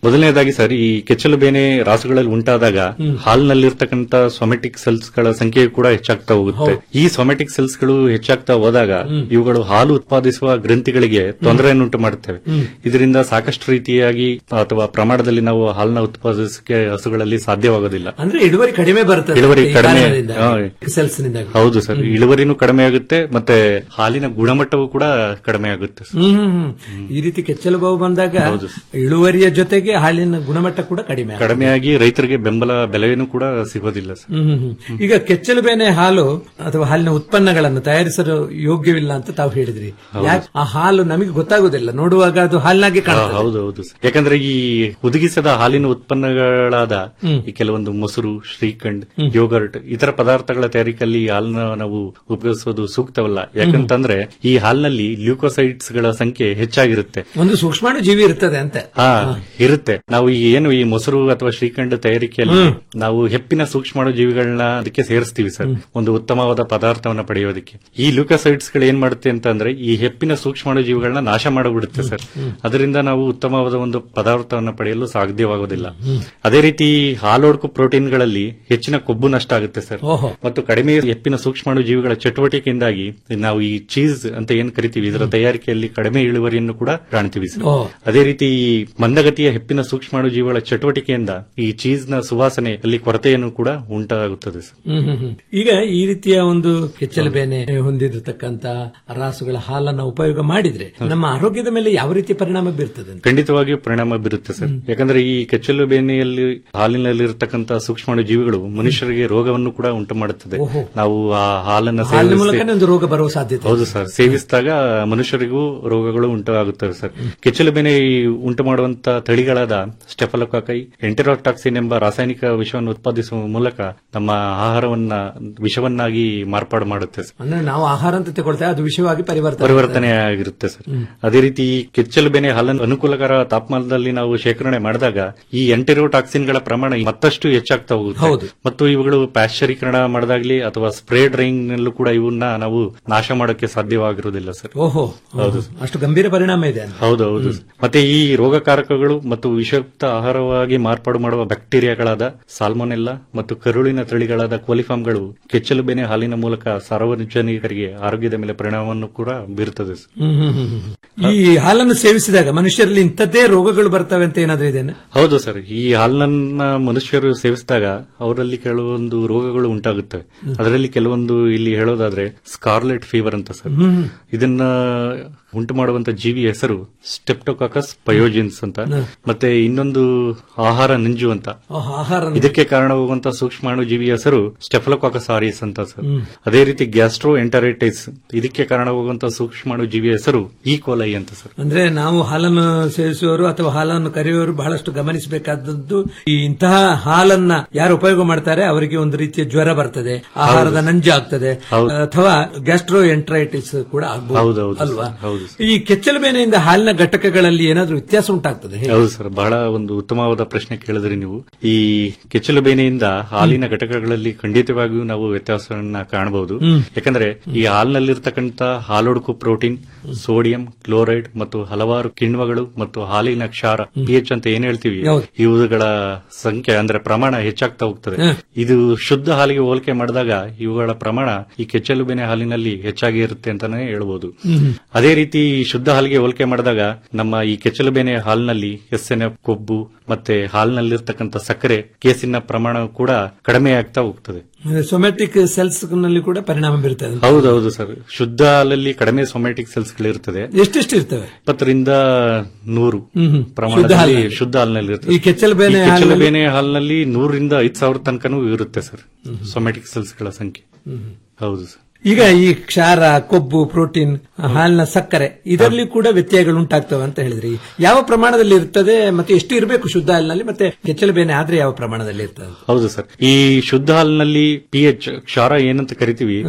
ಮೊದಲನೇದಾಗಿ ಸರ್ ಈ ಕೆಚ್ಚಲು ಬೇನೆ ರಾಸುಗಳಲ್ಲಿ ಉಂಟಾದಾಗ ಹಾಲಿನಲ್ಲಿರ್ತಕ್ಕಂಥ ಸೊಮೆಟಿಕ್ ಸೆಲ್ಸ್ ಗಳ ಸಂಖ್ಯೆ ಕೂಡ ಹೆಚ್ಚಾಗ್ತಾ ಹೋಗುತ್ತೆ ಈ ಸೊಮೆಟಿಕ್ ಸೆಲ್ಸ್ ಗಳು ಹೆಚ್ಚಾಗ್ತಾ ಹೋದಾಗ ಇವುಗಳು ಹಾಲು ಉತ್ಪಾದಿಸುವ ಗ್ರಂಥಿಗಳಿಗೆ ತೊಂದರೆಯನ್ನುಂಟು ಮಾಡುತ್ತವೆ ಇದರಿಂದ ಸಾಕಷ್ಟು ರೀತಿಯಾಗಿ ಅಥವಾ ಪ್ರಮಾಣದಲ್ಲಿ ನಾವು ಹಾಲನ್ನ ಉತ್ಪಾದಿಸಕ್ಕೆ ಹಸುಗಳಲ್ಲಿ ಸಾಧ್ಯವಾಗೋದಿಲ್ಲ ಅಂದ್ರೆ ಇಳುವರಿ ಕಡಿಮೆ ಬರ್ತದೆ ಇಳುವರಿ ಈ ಕಡಿಮೆ ಕಾರಣದಿಂದ, ಹಾ. cells ನಿಂದಾಗಿ. ಹೌದು ಸರ್ ಇಳುವರಿನೂ ಕಡಿಮೆ ಆಗುತ್ತೆ ಮತ್ತೆ ಹಾಲಿನ ಗುಣಮಟ್ಟವೂ ಕೂಡ ಕಡಿಮೆ ಆಗುತ್ತೆ ಸರ್. ಹ್ಮ್ ಹ್ಮ್, ಹ್ಮ್. ಈ ರೀತಿ ಕೆಚ್ಚಲು ಬಾವು ಬಂದಾಗ ಇಳುವರಿಯ ಜೊತೆಗೆ ಹಾಲಿನ ಗುಣಮಟ್ಟ ಕೂಡ ಕಡಿಮೆ ಆಗುತ್ತೆ. ಕಡಿಮೆಯಾಗಿ ರೈತರಿಗೆ ಬೆಂಬಲ ಬೆಲೆನೂ ಕೂಡ ಸಿಗೋದಿಲ್ಲ ಸರ್ ಹ್ಮ್, ಹ್ಮ್, ಹ್ಮ್. ಈಗ ಕೆಚ್ಚಲು ಬೇನೆ ಹಾಲು ಅಥವಾ ಹಾಲಿನ ಉತ್ಪನ್ನಗಳನ್ನು ತಯಾರಿಸಲು ಯೋಗ್ಯವಿಲ್ಲ ಅಂತ ತಾವು ಹೇಳಿದ್ರಿ ಹೌದು. ಯಾಕೆ ಆ ಹಾಲು ನಮಗೆ ಗೊತ್ತಾಗುದಿಲ್ಲ ನೋಡುವಾಗ ಅದು ಹಾಲಿನಾಗೆ ಹಾ, ಕಾಣ್ತದೆ ಹೌದು ಹೌದು ಸರ್. ಯಾಕಂದ್ರೆ ಈ ಹುದುಗಿಸದ ಹಾಲಿನ ಉತ್ಪನ್ನಗಳಾದ ಈ ಕೆಲವೊಂದು ಮೊಸರು ಶ್ರೀಖಂಡ್ ಯೋಗರ್ಟ್ ಇತರ ಪದಾರ್ಥಗಳ ತಯಾರಿಕೆಯಲ್ಲಿ ಈ ಹಾಲನ್ನ ನಾವು ಉಪಯೋಗಿಸೋದು ಸೂಕ್ತವಲ್ಲ ಯಾಕಂತಂದ್ರೆ ಈ ಹಾಲಿನಲ್ಲಿ ಲ್ಯೂಕೋಸೈಡ್ಸ್ ಗಳ ಸಂಖ್ಯೆ ಹೆಚ್ಚಾಗಿರುತ್ತೆ ಒಂದು ಸೂಕ್ಷ್ಮಾಣು ಜೀವಿ ಇರ್ತದೆ ಅಂತ ಹಾ ಇರುತ್ತೆ ನಾವು ಈ ಏನು ಈ ಮೊಸರು ಅಥವಾ ಶ್ರೀಖಂಡ ತಯಾರಿಕೆಯಲ್ಲಿ ಹ್ಮ್. ನಾವು ಹೆಪ್ಪಿನ ಸೂಕ್ಷ್ಮಾಣು ಜೀವಿಗಳನ್ನ ಅದಕ್ಕೆ ಸೇರಿಸ್ತೀವಿ ಸರ್ ಒಂದು ಉತ್ತಮವಾದ ಪದಾರ್ಥವನ್ನ ಪಡೆಯೋದಕ್ಕೆ ಈ ಲ್ಯೂಕೋಸೈಡ್ಸ್ ಗಳು ಏನ್ ಮಾಡುತ್ತೆ ಅಂತಂದ್ರೆ ಈ ಹೆಪ್ಪಿನ ಸೂಕ್ಷ್ಮಾಣು ಜೀವಿಗಳನ್ನ ನಾಶ ಮಾಡಿಬಿಡುತ್ತೆ ಸರ್ ಅದರಿಂದ ನಾವು ಉತ್ತಮವಾದ ಒಂದು ಪದಾರ್ಥವನ್ನ ಪಡೆಯಲು ಸಾಧ್ಯವಾಗೋದಿಲ್ಲ ಅದೇ ರೀತಿ ಹಾಲೋಡ್ಕು ಪ್ರೋಟೀನ್ಗಳಲ್ಲಿ ಹೆಚ್ಚಿನ ಕೊಬ್ಬು ನಷ್ಟ ಆಗುತ್ತೆ ಸರ್ ಓಹೋ. ಮತ್ತು ಕಡಿಮೆ ಹೆಪ್ಪಿನ ಸೂಕ್ಷ್ಮಾಣು ಜೀವಿಗಳ ಚಟುವಟಿಕೆಯಿಂದಾಗಿ ನಾವು ಈ ಚೀಸ್ ಅಂತ ಏನ್ ಕರಿತೀವಿ ಇದರ ತಯಾರಿಕೆಯಲ್ಲಿ ಕಡಿಮೆ ಇಳುವರಿಯನ್ನು ಕೂಡ ಕಾಣ್ತೀವಿ ಸರ್ ಓ. ಅದೇ ರೀತಿ ಈ ಮಂದಗತಿಯ ಹೆಪ್ಪಿನ ಸೂಕ್ಷ್ಮಾಣು ಜೀವಿಗಳ ಚಟುವಟಿಕೆಯಿಂದ ಈ ಚೀಸ್ ನ ಸುವಾಸನೆ ಅಲ್ಲಿ ಕೊರತೆಯನ್ನು ಕೂಡ ಉಂಟಾಗುತ್ತದೆ ಸರ್ ಹ್ಮ್, ಹ್ಮ್, ಹ್ಮ್. ಈಗ ಈ ರೀತಿಯ ಒಂದು ಕೆಚ್ಚಲು ಬೇನೆ ಹೊಂದಿರತಕ್ಕಂತ ರಾಸುಗಳ ಹಾಲನ್ನ ಉಪಯೋಗ ಮಾಡಿದ್ರೆ ನಮ್ಮ ಆರೋಗ್ಯದ ಮೇಲೆ ಯಾವ ರೀತಿ ಪರಿಣಾಮ ಬೀರ್ತದೆ ಅಂತ? ಖಂಡಿತವಾಗಿಯೂ ಪರಿಣಾಮ ಬೀರುತ್ತೆ ಸರ್ ಯಾಕಂದ್ರೆ ಈ ಕೆಚ್ಚಲು ಬೇನೆಯಲ್ಲಿ ಹಾಲಿನಲ್ಲಿರ್ತಕ್ಕಂಥ ಸೂಕ್ಷ್ಮಾಣು ಜೀವಿಗಳು ಮನುಷ್ಯರಿಗೆ ರೋಗವನ್ನು ಕೂಡ ಉಂಟು ಮಾಡುತ್ತದೆ ಓಹೋ. ನಾವು ಆ ಹಾಲನ್ನು ಹಾಲಿನ ಸೇವಿಸಿ- ಮೂಲಕನೇ ಒಂದು ರೋಗ ಬರುವ ಸಾಧ್ಯತೆ ಹೌದು ಸರ್ ಸೇವಿಸಿದಾಗ ಮನುಷ್ಯರಿಗೂ ರೋಗಗಳು ಉಂಟಾಗುತ್ತವೆ ಸರ್ ಕೆಚ್ಚಲು ಬೇನೆ ಈ ಉಂಟು ಮಾಡುವಂತ ತಳಿಗಳಾದ ಸ್ಟೆಫಲೋಕಾಕೈ ಎಂಟೆರೋಟಾಕ್ಸಿನ್ ಎಂಬ ರಾಸಾಯನಿಕ ವಿಷವನ್ನು ಉತ್ಪಾದಿಸುವ ಮೂಲಕ ನಮ್ಮ ಆಹಾರವನ್ನ ವಿಷವನ್ನಾಗಿ ಮಾರ್ಪಾಡು ಮಾಡುತ್ತೆ ಸರ್ ಅಂದ್ರೆ ನಾವು ಆಹಾರ ಅಂತ ತಗೊಳ್ತೇವೆ ಅದು ವಿಷಯವಾಗಿ ಪರಿವರ್ತನೆ ಪರಿವರ್ತನೆ ಆಗಿರುತ್ತೆ ಸರ್ ಅದೇ ರೀತಿ ಈ ಕೆಚ್ಚಲು ಬೇನೆ ಹಾಲನ್ನು ಅನುಕೂಲಕರ ತಾಪಮಾನದಲ್ಲಿ ನಾವು ಶೇಖರಣೆ ಮಾಡಿದಾಗ ಈ ಎಂಟೆರೋಟಾಕ್ಸಿನ್ ಗಳ ಪ್ರಮಾಣ ಮತ್ತಷ್ಟು ಹೆಚ್ಚಾಗ್ತಾ ಹೌದು. ಹೋಗುತ್ತೆ ಮತ್ತು ಇವುಗಳು ಪ್ಯಾಶ್ಚರೀಕರಣ ಮಾಡಿದಾಗ್ಲಿ ಅಥವಾ ಸ್ಪ್ರೇ ಡ್ರೈಯಿಂಗ್ ನಲ್ಲೂ ಕೂಡ ಇವನ್ನ ನಾವು ನಾಶ ಮಾಡೋಕೆ ಸಾಧ್ಯವಾಗಿರುವುದಿಲ್ಲ ಸರ್ ಓಹೋ ಹೌದು ಅಷ್ಟು ಗಂಭೀರ ಪರಿಣಾಮ ಇದೆ ಅಂತ. ಹೌದು ಹೌದು ಮತ್ತೆ ಈ ರೋಗಕಾರಕಗಳು ಮತ್ತು ವಿಷಯುಕ್ತ ಆಹಾರವಾಗಿ ಮಾರ್ಪಾಡು ಮಾಡುವ ಬ್ಯಾಕ್ಟೀರಿಯಾಗಳಾದ ಸಾಲ್ಮೊನೆಲ್ಲಾ ಮತ್ತು ಕರುಳಿನ ತಳಿಗಳಾದ ಕೋಲಿಫಾರ್ಮ್ಗಳು ಕೆಚ್ಚಲು ಬೇನೆ ಹಾಲಿನ ಮೂಲಕ ಸಾರ್ವಜನಿಕರಿಗೆ ಆರೋಗ್ಯದ ಮೇಲೆ ಪರಿಣಾಮವನ್ನು ಕೂಡ ಬೀರುತ್ತದೆ ಸರ್. ಹ್ಮ್, ಹ್ಮ್, ಹ್ಮ್, ಹ್ಮ್. ಈ ಹಾಲನ್ನು ಸೇವಿಸಿದಾಗ ಮನುಷ್ಯರಲ್ಲಿ ಇಂಥದ್ದೇ ರೋಗಗಳು ಬರ್ತವೆ ಅಂತ ಏನಾದ್ರೂ ಇದೆನಾ ಹೌದು ಸರ್ ಈ ಹಾಲನ್ನ ಮನುಷ್ಯರು ಸೇವಿಸಿದಾಗ ಅವರಲ್ಲಿ ಕೆಲವೊಂದು ರೋಗಗಳು ಉಂಟಾಗುತ್ತವೆ ಅದರಲ್ಲಿ ಕೆಲವೊಂದು ಇಲ್ಲಿ ಹೇಳೋದಾದ್ರೆ ಸ್ಕಾರ್ಲೆಟ್ ಫೀವರ್ ಅಂತ ಸರ್ ಹ್ಮ್. ಇದನ್ನ ಉಂಟು ಮಾಡುವಂತ ಜೀವಿ ಹೆಸರು ಸ್ಟೆಪ್ಟೋಕಾಕಸ್ ಪಯೋಜಿನ್ಸ್ ಅಂತ ಹ್ಮ್. ಮತ್ತೆ ಇನ್ನೊಂದು ಆಹಾರ ನಂಜು ಅಂತ ಓಹ್, ಆಹಾರ ಇದಕ್ಕೆ ಕಾರಣವಾಗುವಂತ ಸೂಕ್ಷ್ಮಾಣು ಜೀವಿ ಹೆಸರು ಸ್ಟೆಫಲೋಕಾಕಸ್ ಆರಿಯಸ್ ಅಂತ ಸರ್ ಹ್ಮ್. ಅದೇ ರೀತಿ ಗ್ಯಾಸ್ಟ್ರೋ ಎಂಟರೈಟಿಸ್ ಇದಕ್ಕೆ ಕಾರಣವಾಗುವಂತ ಸೂಕ್ಷ್ಮಾಣು ಜೀವಿ ಹೆಸರು ಈ ಕೋಲೈ ಅಂತ ಸರ್ ಅಂದ್ರೆ ನಾವು ಹಾಲನ್ನು ಸೇವಿಸುವವರು ಅಥವಾ ಹಾಲನ್ನು ಕರೆಯುವವರು ಬಹಳಷ್ಟು ಗಮನಿಸಬೇಕಾದದ್ದು ಈ ಇಂತಹ ಹಾಲನ್ನ ಯಾರು ಉಪಯೋಗ ಮಾಡ್ತಾರೆ ಅವರಿಗೆ ಒಂದು ರೀತಿಯ ಜ್ವರ ಬರ್ತದೆ ಆಹಾರದ ನಂಜು ಆಗ್ತದೆ ಹೌದು. ಅಥವಾ ಗ್ಯಾಸ್ಟ್ರೋ ಎಂಟ್ರೈಟಿಸ್ ಕೂಡ ಆಗ್ಬೋದು ಹೌದೌದು ಅಲ್ವಾ ಹೌದು ಈ ಕೆಚ್ಚಲು ಬೇನೆಯಿಂದ ಹಾಲಿನ ಘಟಕಗಳಲ್ಲಿ ಏನಾದ್ರೂ ವ್ಯತ್ಯಾಸ ಉಂಟಾಗ್ತದೆ ಹೇಗೆ? ಹೌದು ಸರ್ ಬಹಳ ಒಂದು ಉತ್ತಮವಾದ ಪ್ರಶ್ನೆ ಕೇಳಿದ್ರಿ ನೀವು ಈ ಕೆಚ್ಚಲು ಬೇನೆಯಿಂದ ಹಾಲಿನ ಘಟಕಗಳಲ್ಲಿ ಖಂಡಿತವಾಗಿಯೂ ನಾವು ವ್ಯತ್ಯಾಸವನ್ನ ಕಾಣಬಹುದು ಹ್ಮ್. ಯಾಕಂದ್ರೆ ಈ ಹಾಲಿನಲ್ಲಿರ್ತಕ್ಕಂಥ ಹಾಲೊಡುಕು ಪ್ರೋಟೀನ್ ಸೋಡಿಯಂ ಕ್ಲೋರೈಡ್ ಮತ್ತು ಹಲವಾರು ಕಿಣ್ವಗಳು ಮತ್ತು ಹಾಲಿನ ಕ್ಷಾರ ಪಿಎಚ್ ಅಂತ ಏನ್ ಹೇಳ್ತೀವಿ ಹೌದು. ಇವುಗಳ ಸಂಖ್ಯೆ ಅಂದ್ರೆ ಪ್ರಮಾಣ ಹೆಚ್ಚಾಗ್ತಾ ಹೋಗ್ತದೆ ಹ್ಮ್. ಇದು ಶುದ್ಧ ಹಾಲಿಗೆ ಹೋಲಿಕೆ ಮಾಡಿದಾಗ ಇವುಗಳ ಪ್ರಮಾಣ ಈ ಕೆಚ್ಚಲು ಬೇನೆ ಹಾಲಿನಲ್ಲಿ ಹೆಚ್ಚಾಗಿ ಇರುತ್ತೆ ಅಂತಾನೆ ಹೇಳ್ಬೋದು ಹ್ಮ್. ಅದೇ ರೀತಿ ಶುದ್ಧ ಹಾಲಿಗೆ ಹೋಲಿಕೆ ಮಾಡಿದಾಗ ನಮ್ಮ ಈ ಕೆಚ್ಚಲು ಬೇನೆ ಹಾಲಿನಲ್ಲಿ ಎಸ್ ಎನ್ ಎಫ್ ಕೊಬ್ಬು ಮತ್ತೆ ಹಾಲಿನಲ್ಲಿರ್ತಕ್ಕಂಥ ಸಕ್ಕರೆ ಕೇಸಿನ ಪ್ರಮಾಣ ಕೂಡ ಕಡಿಮೆ ಆಗ್ತಾ ಹೋಗ್ತದೆ ಸೊಮ್ಯಾಟಿಕ್ ಸೆಲ್ಸ್ ನಲ್ಲಿ ಕೂಡ ಪರಿಣಾಮ ಬೀರ್ತದೆ ಹೌದೌದು ಸರ್ ಶುದ್ಧ ಹಾಲಲ್ಲಿ ಕಡಿಮೆ ಸೊಮ್ಯಾಟಿಕ್ ಸೆಲ್ಸ್ ಗಳಿರ್ತದೆ ಎಷ್ಟೆಷ್ಟು ಇರ್ತವೆ ಇಪ್ಪತ್ತರಿಂದ ನೂರು ಹ್ಮ್ ಹ್ಮ್. ಶುದ್ಧ ಪ್ರಮಾಣದಲ್ಲಿ ಹಾಲಿನಲ್ಲಿ. ಶುದ್ಧ ಹಾಲಿನಲ್ಲಿ ಇರ್ತದೆ ಈ ಕೆಚ್ಚಲು ಬೇನೆ ಈ ಕೆಚ್ಚಲು ಹಾಲಿನಲ್ಲಿ- ಬೇನೆ ಹಾಲಿನಲ್ಲಿ ನೂರಿಂದ ಐದು ಸಾವಿರ ತನಕನೂ ಇರುತ್ತೆ ಸರ್ ಸೊಮ್ಯಾಟಿಕ್ ಸೆಲ್ಸ್ ಗಳ ಸಂಖ್ಯೆ ಹ್ಮ್. ಹೌದು ಸರ್ ಈಗ ಈ ಕ್ಷಾರ ಕೊಬ್ಬು ಪ್ರೋಟೀನ್ ಹಾಲಿನ ಸಕ್ಕರೆ ಇದರಲ್ಲಿ ಕೂಡ ವ್ಯತ್ಯಯಗಳು ಉಂಟಾಗ್ತವೆ ಅಂತ ಹೇಳಿದ್ರಿ ಯಾವ ಪ್ರಮಾಣದಲ್ಲಿ ಇರ್ತದೆ ಮತ್ತೆ ಎಷ್ಟು ಇರಬೇಕು ಶುದ್ಧ ಹಾಲಿನಲ್ಲಿ ಮತ್ತೆ ಕೆಚ್ಚಲು ಬೇನೆ ಆದ್ರೆ ಯಾವ ಪ್ರಮಾಣದಲ್ಲಿ ಇರ್ತದೆ ಹೌದು ಸರ್ ಈ ಶುದ್ಧ ಹಾಲಿನಲ್ಲಿ ಪಿ ಎಚ್ ಕ್ಷಾರ ಏನಂತ ಕರಿತೀವಿ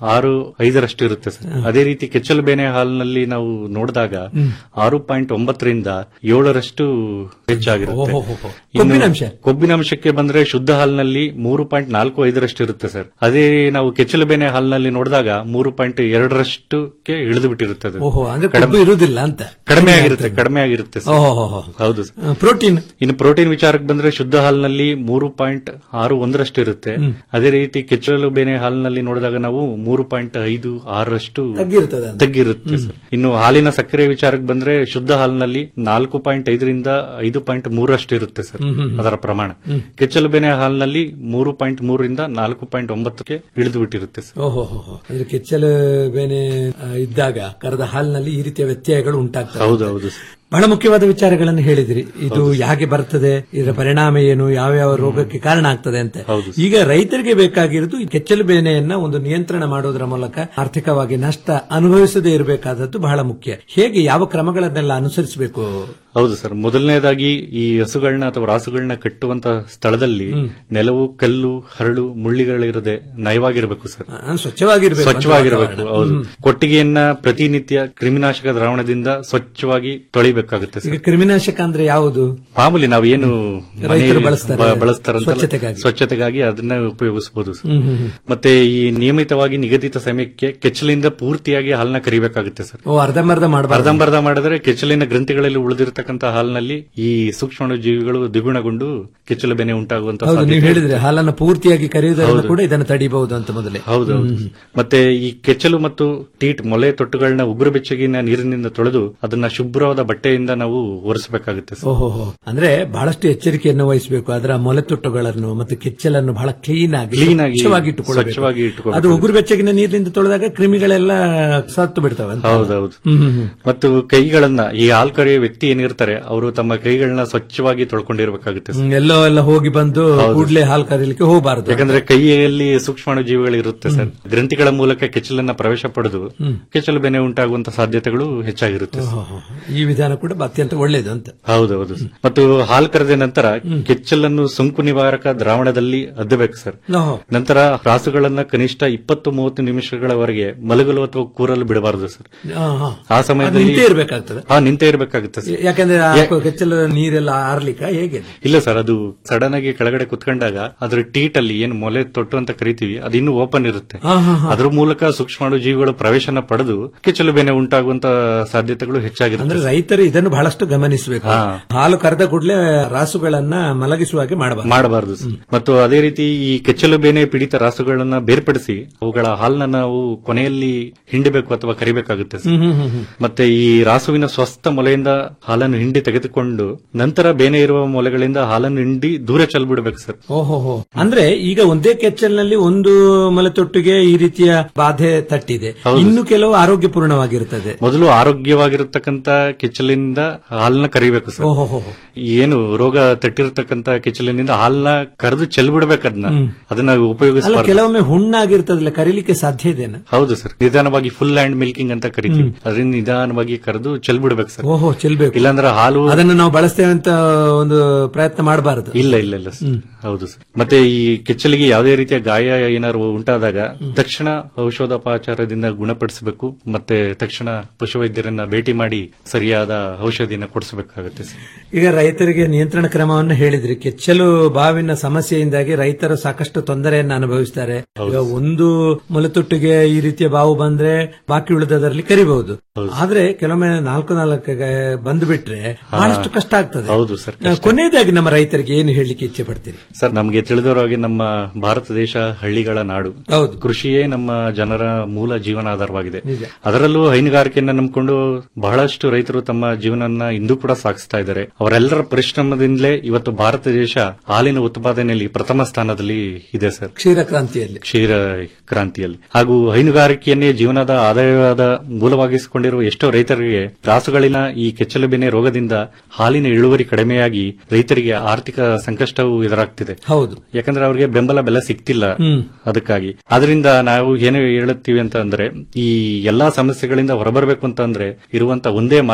ಆರು ಐದರಷ್ಟು ಇರುತ್ತೆ ಸರ್ ಅದೇ ರೀತಿ ಕೆಚ್ಚಲು ಬೇನೆ ಹಾಲಿನಲ್ಲಿ ನಾವು ನೋಡಿದಾಗ ಹ್ಮ್. ಆರು ಪಾಯಿಂಟ್ ಒಂಬತ್ತರಿಂದ ಏಳರಷ್ಟು ಹೆಚ್ಚಾಗಿರುತ್ತೆ ಓಹೋಹೋಹೋ. ಇನ್ನು ಕೊಬ್ಬಿನಾಂಶ? ಕೊಬ್ಬಿನಾಂಶಕ್ಕೆ ಬಂದ್ರೆ ಶುದ್ಧ ಹಾಲಿನಲ್ಲಿ ಮೂರು ಪಾಯಿಂಟ್ ನಾಲ್ಕು ಐದರಷ್ಟು ಇರುತ್ತೆ ಸರ್ ಅದೇ ನಾವು ಕೆಚ್ಚಲು ಬೇನೆ ಹಾಲಿನಲ್ಲಿ ನೋಡಿದಾಗ ಮೂರು ಪಾಯಿಂಟ್ ಎರಡರಷ್ಟಕ್ಕೆ ಇಳಿದು ಬಿಟ್ಟಿರುತ್ತೆ ಅದು. ಓಹೋ ಅಂದ್ರೆ ಕಡಿಮೆ- ಕೊಬ್ಬು ಇರುವುದಿಲ್ಲ ಅಂತ ಕಡಿಮೆ ಆಗಿರುತ್ತೆ ಕಡಿಮೆ ಆಗಿರುತ್ತೆ ಸರ್. ಓಹೋಹೋಹೋ. ಹೌದು ಸರ್. ಆ, ಪ್ರೋಟೀನ್ ಇನ್ನು ಪ್ರೋಟೀನ್ ವಿಚಾರಕ್ಕೆ ಬಂದ್ರೆ ಶುದ್ಧ ಹಾಲಿನಲ್ಲಿ ಮೂರು ಪಾಯಿಂಟ್ ಆರು ಒಂದರಷ್ಟು ಇರುತ್ತೆ ಹ್ಮ್. ಅದೇ ರೀತಿ ಕೆಚ್ಚಲು ಬೇನೆ ಹಾಲಿನಲ್ಲಿ ನೋಡಿದಾಗ ನಾವು ಮೂರು ಪಾಯಿಂಟ್ ಐದು ಆರರಷ್ಟು ತಗ್ಗಿರ್ತದೆ ಅಂತ. ತಗ್ಗಿರುತ್ತೆ ಸರ್. ಇನ್ನು ಹಾಲಿನ ಸಕ್ಕರೆ ವಿಚಾರಕ್ಕೆ ಬಂದ್ರೆ ಶುದ್ಧ ಹಾಲಿನಲ್ಲಿ ನಾಲ್ಕು ಪಾಯಿಂಟ್ ಐದರಿಂದ ಐದು ಪಾಯಿಂಟ್ ಮೂರಷ್ಟು ಇರುತ್ತೆ ಸರ್ ಹ್ಮ್, ಹ್ಮ್, ಹ್ಮ್. ಅದರ ಪ್ರಮಾಣ ಹ್ಮ್. ಕೆಚ್ಚಲು ಬೇನೆ ಹಾಲಿನಲ್ಲಿ ಮೂರು ಪಾಯಿಂಟ್ ಮೂರರಿಂದ ನಾಲ್ಕು ಪಾಯಿಂಟ್ ಒಂಬತ್ತಕ್ಕೆ ಇಳಿದು ಬಿಟ್ಟಿರುತ್ತೆ ಸರ್ ಓಹೋ ಅಂದ್ರೆ ಕೆಚ್ಚಲು ಬೇನೆ ಆ, ಇದ್ದಾಗ ಕರೆದ ಹಾಲಿನಲ್ಲಿ ಈ ರೀತಿಯ ವ್ಯತ್ಯಯಗಳು ಉಂಟಾಗ್ತವೆ ಹೌದು ಹೌದು ಸರ್. ಬಹಳ ಮುಖ್ಯವಾದ ವಿಚಾರಗಳನ್ನು ಹೇಳಿದಿರಿ ಇದು ಹೇಗೆ ಬರ್ತದೆ ಇದರ ಪರಿಣಾಮ ಏನು ಯಾವ ಯಾವ ರೋಗಕ್ಕೆ ಕಾರಣ ಆಗ್ತದೆ ಅಂತ ಈಗ ರೈತರಿಗೆ ಬೇಕಾಗಿರೋದು ಈ ಕೆಚ್ಚಲು ಬೇನೆಯನ್ನ ಒಂದು ನಿಯಂತ್ರಣ ಮಾಡೋದರ ಮೂಲಕ ಆರ್ಥಿಕವಾಗಿ ನಷ್ಟ ಅನುಭವಿಸದೇ ಇರಬೇಕಾದದ್ದು ಬಹಳ ಮುಖ್ಯ ಹೇಗೆ ಯಾವ ಕ್ರಮಗಳನ್ನೆಲ್ಲ ಅನುಸರಿಸಬೇಕು ಹೌದು ಸರ್ ಮೊದಲನೇದಾಗಿ ಈ ಹಸುಗಳನ್ನ ಅಥವಾ ರಾಸುಗಳನ್ನ ಕಟ್ಟುವಂತ ಸ್ಥಳದಲ್ಲಿ ಹ್ಮ್. ನೆಲವು ಕಲ್ಲು ಹರಳು ಮುಳ್ಳಿಗಳಿರದೆ ನಯವಾಗಿರಬೇಕು ಸರ್ ಆ, ಸ್ವಚ್ಛವಾಗಿರ್ಬೇಕು ಅಂತ ಸ್ವಚ್ಛವಾಗಿರಬೇಕು ವಾತಾವರಣ. ಹೌದು ಹ್ಮ್. ಕೊಟ್ಟಿಗೆಯನ್ನ ಪ್ರತಿನಿತ್ಯ ಕ್ರಿಮಿನಾಶಕ ದ್ರಾವಣದಿಂದ ಸ್ವಚ್ಛವಾಗಿ ತೊಳಿಬೇಕಾಗುತ್ತೆ ಈಗ ಸರ್ ಕ್ರಿಮಿನಾಶಕ ಅಂದ್ರೆ ಯಾವುದು ಮಾಮೂಲಿ ನಾವೇನು ರೈತರು ಮನೆಯಲ್ಲಿ ಬಳಸ್ತಾರೆ. ಬ- ಬಳಸ್ತಾರಂತಲ್ಲ, ಸ್ವಚ್ಛತೆಗಾಗಿ. ಸ್ವಚ್ಛತೆಗಾಗಿ ಅದನ್ನ ಉಪಯೋಗಿಸಬಹುದು ಸರ್ ಹ್ಮ್, ಹ್ಮ್, ಹ್ಮ್. ಮತ್ತೆ ಈ ನಿಯಮಿತವಾಗಿ ನಿಗದಿತ ಸಮಯಕ್ಕೆ ಕೆಚ್ಚಲಿಂದ ಪೂರ್ತಿಯಾಗಿ ಹಾಲನ್ನ ಕರಿಬೇಕಾಗುತ್ತೆ ಸರ್ ಓ ಅರ್ಧಂಬರ್ಧ ಮಾಡಬಾರ್ದು ಅರ್ಧಂಬರ್ಧ ಮಾಡಿದ್ರೆ ಕೆಚ್ಚಲಿನ ಗ್ರಂಥಿಗಳಲ್ಲಿ ಉಳಿದಿರತಕ್ಕಂತ ಹಾಲಿನಲ್ಲಿ ಈ ಸೂಕ್ಷ್ಮಾಣು ಜೀವಿಗಳು ದ್ವಿಗುಣಗೊಂಡು ಕೆಚ್ಚಲು ಬೆನೆ ಉಂಟಾಗುವಂತ ಹೌದು ನೀವು ಸಾಧ್ಯತೆ ಹೇಳಿದ್ರೆ ಹಾಲನ್ನು ಪೂರ್ತಿಯಾಗಿ ಕರೆಯುವುದರಿಂದ ಹೌದು. ಕೂಡ ಇದನ್ನು ತಡಿಬಹುದು ಅಂತ ಮೊದಲೇ ಹೌದೌದು ಹ್ಮ್. ಮತ್ತೆ ಈ ಕೆಚ್ಚಲು ಮತ್ತು ಟೀಟ್ ಮೊಲೆ ತೊಟ್ಟುಗಳನ್ನ ಉಗುರು ಬೆಚ್ಚಗಿನ ನೀರಿನಿಂದ ತೊಳೆದು ಅದನ್ನ ಶುಭ್ರವಾದ ಬಟ್ಟೆಯಿಂದ ನಾವು ಒರೆಸಬೇಕಾಗುತ್ತೆ ಸರ್. ಓಹೋ ಅಂದ್ರೆ ಬಹಳಷ್ಟು ಎಚ್ಚರಿಕೆಯನ್ನು ವಹಿಸಬೇಕು ಅದರ ಮೊಲೆತುಟ್ಟುಗಳನ್ನು ಮತ್ತು ಕೆಚ್ಚಲನ್ನು ಬಹಳ ಕ್ಲೀನ್ ಆಗಿ Clean ಆಗಿ, ಸ್ವಚ್ಛವಾಗಿ ಇಟ್ಟುಕೊಳ್ಳಬೇಕು. ಸ್ವಚ್ಛವಾಗಿ ಇಟ್ಟುಕೊಳ್ಳಬೇಕು. ಅದು ಉಗುರು ಬೆಚ್ಚಗಿನ ನೀರಿನಿಂದ ತೊಳೆದಾಗ ಕ್ರಿಮಿಗಳೆಲ್ಲ ಸತ್ತು ಬಿಡ್ತವೆ ಅಂತ. ಹೌದೌದು ಹ್ಮ್, ಹ್ಮ್, ಹ್ಮ್. ಮತ್ತು ಕೈಗಳನ್ನ ಈ ಹಾಲ್ ಕರೆಯುವ ವ್ಯಕ್ತಿ ಏನಿರ್ತಾರೆ ಅವರು ತಮ್ಮ ಕೈಗಳನ್ನ ಸ್ವಚ್ಛವಾಗಿ ತೊಳ್ಕೊಂಡಿರ್ಬೇಕಾಗುತ್ತೆ ಸರ್. ಹ್ಮ್, ಎಲ್ಲೋ ಎಲ್ಲ ಹೋಗಿ ಬಂದು ಹೌದು. ಕೂಡಲೇ ಹಾಲು ಕರೀಲಿಕ್ಕೆ ಹೋಗಬಾರದು ಯಾಕಂದ್ರೆ ಕೈಯಲ್ಲಿ ಸೂಕ್ಷ್ಮಾಣು ಜೀವಿಗಳು ಇರುತ್ತೆ ಸರ್ ಗ್ರಂಥಿಗಳ ಮೂಲಕ ಕೆಚ್ಚಲನ್ನ ಪ್ರವೇಶ ಪಡೆದು ಹ್ಮ್. ಕೆಚ್ಚಲು ಬೆನೆ ಉಂಟಾಗುವಂತ ಸಾಧ್ಯತೆಗಳು ಹೆಚ್ಚಾಗಿರುತ್ತೆ ಸರ್. ಓಹೋ, ಈ ವಿಧಾನ ಕೂಡ ಅತ್ಯಂತ ಒಳ್ಳೇದು ಅಂತ ಹೌದೌದು ಸರ್. ಮತ್ತು ಹಾಲು ಕರೆದ ನಂತರ ಕೆಚ್ಚಲನ್ನು ಸೋಂಕು ನಿವಾರಕ ದ್ರಾವಣದಲ್ಲಿ ಅದ್ದಬೇಕು ಸರ್ ಓಹೋ. ನಂತರ ರಾಸುಗಳನ್ನ ಕನಿಷ್ಠ ಇಪ್ಪತ್ತು ಮೂವತ್ತು ನಿಮಿಷಗಳವರೆಗೆ ಮಲಗಲು ಅಥವಾ ಕೂರಲು ಬಿಡಬಾರದು ಸರ್ ಹಾ, ಹಾ. ಆ ಅದು ಸಮಯದಲ್ಲಿ ನಿಂತೇ ಇರ್ಬೇಕಾಗ್ತದೆ ಹಾ ನಿಂತೇ ಇರಬೇಕಾಗುತ್ತೆ ಸರ್ ಯಾಕಂದ್ರೆ ಆ ಯಾ- ಕೆಚ್ಚಲು ನೀರೆಲ್ಲ ಆರ್ಲಿಕ್ಕ ಹೇಗೆ ಇಲ್ಲ ಸರ್ ಅದು ಸಡನ್ ಆಗಿ ಕೆಳಗಡೆ ಕುತ್ಕೊಂಡಾಗ ಅದ್ರ ಟೀಟ್ ಅಲ್ಲಿ ಏನು ಮೊಲೆ ತೊಟ್ಟು ಅಂತ ಕರಿತೀವಿ ಅದು ಇನ್ನೂ ಓಪನ್ ಇರುತ್ತೆ ಹಾ, ಹಾ, ಹಾ. ಅದ್ರ ಮೂಲಕ ಸೂಕ್ಷ್ಮಾಣು ಜೀವಿಗಳು ಪ್ರವೇಶನ ಪಡೆದು ಕೆಚ್ಚಲು ಬೆನೆ ಉಂಟಾಗುವಂತ ಸಾಧ್ಯತೆಗಳು ಹೆಚ್ಚಾಗಿರುತ್ತೆ ಅಂದ್ರೆ ರೈತರು ಇದನ್ನು ಬಹಳಷ್ಟು ಗಮನಿಸಬೇಕು ಹಾ. ಹಾಲು ಕರೆದ ಕೂಡಲೇ ರಾಸುಗಳನ್ನ ಮಲಗಿಸುವ ಹಾಗೆ ಮಾಡಬಾರದು ಮಾಡಬಾರದು ಸರ್. ಮತ್ತು ಅದೇ ರೀತಿ ಈ ಕೆಚ್ಚಲು ಬೇನೆ ಪೀಡಿತ ರಾಸುಗಳನ್ನ ಬೇರ್ಪಡಿಸಿ ಅವುಗಳ ಹಾಲನ್ನ ನಾವು ಕೊನೆಯಲ್ಲಿ ಹಿಂಡಬೇಕು ಅಥವಾ ಕರಿಬೇಕಾಗುತ್ತೆ ಸರ್. ಹ್ಮ್, ಹ್ಮ್, ಹ್ಮ್, ಹ್ಮ್. ಮತ್ತೆ ಈ ರಾಸುವಿನ ಸ್ವಸ್ಥ ಮೊಲೆಯಿಂದ ಹಾಲನ್ನು ಹಿಂಡಿ ತೆಗೆದುಕೊಂಡು ನಂತರ ಬೇನೆ ಇರುವ ಮೊಲೆಗಳಿಂದ ಹಾಲನ್ನು ಹಿಂಡಿ ದೂರ ಚೆಲ್ಬಿಡ್ಬೇಕು ಸರ್ ಓಹೋ ಅಂದ್ರೆ ಈಗ ಒಂದೇ ಕೆಚ್ಚಲಿನಲ್ಲಿ ಒಂದು ಮಲೆತೊಟ್ಟಿಗೆ ಈ ರೀತಿಯ ಬಾಧೆ ತಟ್ಟಿದೆ ಹೌದು. ಇನ್ನು ಕೆಲವು ಆರೋಗ್ಯಪೂರ್ಣವಾಗಿರುತ್ತದೆ ಮೊದಲು ಆರೋಗ್ಯವಾಗಿರತಕ್ಕಂತ ಕೆಚ್ಚಲಿನಿಂದ ಹಾಲನ್ನ ಕರಿಬೇಕು ಸರ್ ಓಹೋ ಏನು ರೋಗ ತಟ್ಟಿರತಕ್ಕಂತ ಕೆಚ್ಚಲಿನಿಂದ ಹಾಲನ್ನ ಕರೆದು ಚೆಲ್ಬಿಡ್ಬೇಕು ಅದನ್ನ ಹ್ಮ್. ಅದನ್ನ ಅಲ್ಲ ಉಪಯೋಗಿಸಬಾರ್ದು ಕೆಲವೊಮ್ಮೆ ಹುಣ್ಣಾಗಿರ್ತದಲ್ಲ ಕರೀಲಿಕ್ಕೆ ಸಾಧ್ಯ ಇದೆನಾ ಹೌದು ಸರ್ ನಿಧಾನವಾಗಿ ಫುಲ್ ಹ್ಯಾಂಡ್ ಮಿಲ್ಕಿಂಗ್ ಅಂತ ಕರಿತೀವಿ ಅದರಿಂದ ನಿಧಾನವಾಗಿ ಕರೆದು ಚೆಲ್ಬಿಡ್ಬೇಕು ಸರ್ ಓಹೋ ಚೆಲ್ಬೇಕು ಇಲ್ಲಾಂದ್ರೆ ಹಾಲು ಅದನ್ನು ನಾವು ಬಳಸ್ತೇವೆ ಅಂತ ಒಂದು ಪ್ರಯತ್ನ ಮಾಡಬಾರದು ಇಲ್ಲ ಇಲ್ಲ ಇಲ್ಲ ಸರ್. ಹೌದು ಸರ್ ಮತ್ತೆ ಈ ಕೆಚ್ಚಲಿಗೆ ಯಾವುದೇ ರೀತಿಯ ಗಾಯ ಏನಾದ್ರು ಉಂಟಾದಾಗ ತಕ್ಷಣ ಔಷಧೋಪಚಾರದಿಂದ ಗುಣಪಡಿಸಬೇಕು ಮತ್ತೆ ತಕ್ಷಣ ಪಶುವೈದ್ಯರನ್ನ ಭೇಟಿ ಮಾಡಿ ಸರಿಯಾದ ಔಷಧಿನ ಕೊಡಿಸಬೇಕಾಗುತ್ತೆ ಸರ್ ಈಗ ರೈತರಿಗೆ ನಿಯಂತ್ರಣ ಕ್ರಮವನ್ನು ಹೇಳಿದ್ರಿ ಕೆಚ್ಚಲು ಬಾವಿನ ಸಮಸ್ಯೆಯಿಂದಾಗಿ ರೈತರು ಸಾಕಷ್ಟು ತೊಂದರೆಯನ್ನು ಅನುಭವಿಸ್ತಾರೆ ಈಗ ಒಂದು ಮೊಲೆತೊಟ್ಟಿಗೆ ಈ ರೀತಿಯ ಬಾವು ಬಂದ್ರೆ ಬಾಕಿ ಉಳಿದದರಲ್ಲಿ ಕರಿಬಹುದು ಆದ್ರೆ ಕೆಲವೊಮ್ಮೆ ನಾಲ್ಕು ನಾಲ್ಕು ಬಂದು ಬಿಟ್ರೆ ಬಹಳಷ್ಟು ಕಷ್ಟ ಆಗ್ತದೆ ಹೌದು ಸರ್ ಆ, ಕೊನೆಯದಾಗಿ ನಮ್ಮ ರೈತರಿಗೆ ಏನು ಹೇಳಲಿಕ್ಕೆ ಇಚ್ಛೆ ಪಡ್ತೀರಿ ಸರ್ ನಮಗೆ ತಿಳಿದಿರೋ ಹಾಗೆ ನಮ್ಮ ಭಾರತ ದೇಶ ಹಳ್ಳಿಗಳ ನಾಡು ಹೌದು ಕೃಷಿಯೇ ನಮ್ಮ ಜನರ ಮೂಲ ಜೀವನಾಧಾರವಾಗಿದೆ ನಿಜ. ಅದರಲ್ಲೂ ಹೈನುಗಾರಿಕೆಯನ್ನ ನಂಬಿಕೊಂಡು ಬಹಳಷ್ಟು ರೈತರು ತಮ್ಮ ಜೀವನವನ್ನ ಇಂದು ಕೂಡ ಸಾಗಿಸ್ತಾ ಇದ್ದಾರೆ ಅವರೆಲ್ಲರ ಪರಿಶ್ರಮದಿಂದಲೇ ಇವತ್ತು ಭಾರತ ದೇಶ ಹಾಲಿನ ಉತ್ಪಾದನೆಯಲ್ಲಿ ಪ್ರಥಮ ಸ್ಥಾನದಲ್ಲಿ ಇದೆ ಸರ್ ಕ್ಷೀರ ಕ್ರಾಂತಿಯಲ್ಲಿ ಕ್ಷೀರ ಕ್ರಾಂತಿಯಲ್ಲಿ ಹಾಗೂ ಹೈನುಗಾರಿಕೆಯನ್ನೇ ಜೀವನದ ಆದಾಯವಾದ ಮೂಲವಾಗಿಸಿಕೊಂಡಿರುವ ಎಷ್ಟೋ ರೈತರಿಗೆ ರಾಸುಗಳಿನ ಈ ಕೆಚ್ಚಲು ಬೆನೆ ರೋಗದಿಂದ ಹಾಲಿನ ಇಳುವರಿ ಕಡಿಮೆಯಾಗಿ ರೈತರಿಗೆ ಆರ್ಥಿಕ ಸಂಕಷ್ಟವು ಎದುರಾಗ್ತಿದೆ ಹೌದು ಯಾಕಂದ್ರೆ ಅವರಿಗೆ ಬೆಂಬಲ ಬೆಲೆ ಸಿಗ್ತಿಲ್ಲ ಹ್ಮ್. ಅದಕ್ಕಾಗಿ ಅದರಿಂದ ನಾವು ಏನು ಹೇಳುತ್ತೀವಿ ಅಂತ ಅಂದ್ರೆ ಈ ಎಲ್ಲಾ ಸಮಸ್ಯೆಗಳಿಂದ ಹೊರಬರಬೇಕು ಅಂತ ಅಂದ್ರೆ ಇರುವಂತ ಒಂದೇ ಮಾರ್ಗ ಅಂದ್ರೆ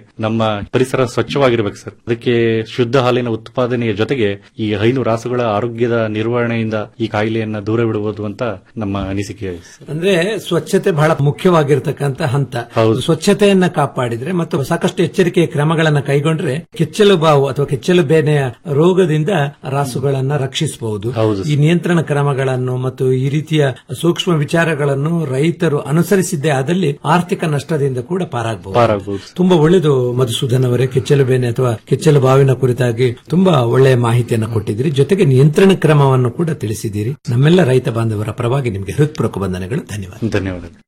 ನಮ್ಮ ಪರಿಸರ ಸ್ವಚ್ಛವಾಗಿರ್ಬೇಕು ಸರ್ ಅದಕ್ಕೆ ಶುದ್ಧ ಹಾಲಿನ ಉತ್ಪಾದನೆಯ ಜೊತೆಗೆ ಈ ಹೈನು ರಾಸುಗಳ ಆರೋಗ್ಯದ ನಿರ್ವಹಣೆಯಿಂದ ಈ ಕಾಯಿಲೆಯನ್ನ ದೂರವಿಡಬಹುದು ಅಂತ ನಮ್ಮ ಅನಿಸಿಕೆ ಸರ್. ಅಂದ್ರೆ ಸ್ವಚ್ಛತೆ ಬಹಳ ಮುಖ್ಯವಾಗಿರ್ತಕ್ಕಂಥ ಹಂತ ಸ್ವಚ್ಛತೆಯನ್ನ ಕಾಪಾಡಿದ್ರೆ ಮತ್ತು ಸಾಕಷ್ಟು ಎಚ್ಚರಿಕೆಯ ಕ್ರಮಗಳನ್ನ ಕೈಗೊಂಡ್ರೆ ಕೆಚ್ಚಲು ಬಾವು ಅಥವಾ ಕೆಚ್ಚಲು ಬೇನೆಯ ರೋಗದಿಂದ ರಾಸುಗಳನ್ನ ರಕ್ಷಿಸಬಹುದು ಈ ನಿಯಂತ್ರಣ ಕ್ರಮಗಳನ್ನು ಮತ್ತು ಈ ರೀತಿಯ ಸೂಕ್ಷ್ಮ ವಿಚಾರಗಳನ್ನು ರೈತರು ಅನುಸರಿಸಿದ್ದೇ ಆದಲ್ಲಿ ಆರ್ಥಿಕ ನಷ್ಟದಿಂದ ಕೂಡ ಪಾರಾಗಬಹುದು ಪಾರಾಗಬಹುದು. ತುಂಬಾ ಒಳ್ಳೆಯದು ಮಧುಸೂದನ್ ಅವರೇ ಕೆಚ್ಚಲು ಬೇನೆ ಅಥವಾ ಕೆಚ್ಚಲು ಬಾವಿನ ಕುರಿತಾಗಿ ತುಂಬಾ ಒಳ್ಳೆಯ ಮಾಹಿತಿಯನ್ನು ಕೊಟ್ಟಿದ್ದೀರಿ ಜೊತೆಗೆ ನಿಯಂತ್ರಣ ಕ್ರಮವನ್ನು ಕೂಡ ತಿಳಿಸಿದ್ದೀರಿ ನಮ್ಮೆಲ್ಲ ರೈತ ಬಾಂಧವರ ಪರವಾಗಿ ನಿಮಗೆ ಹೃತ್ಪೂರ್ವಕ ವಂದನೆಗಳು ಧನ್ಯವಾದ ಧನ್ಯವಾದಗಳು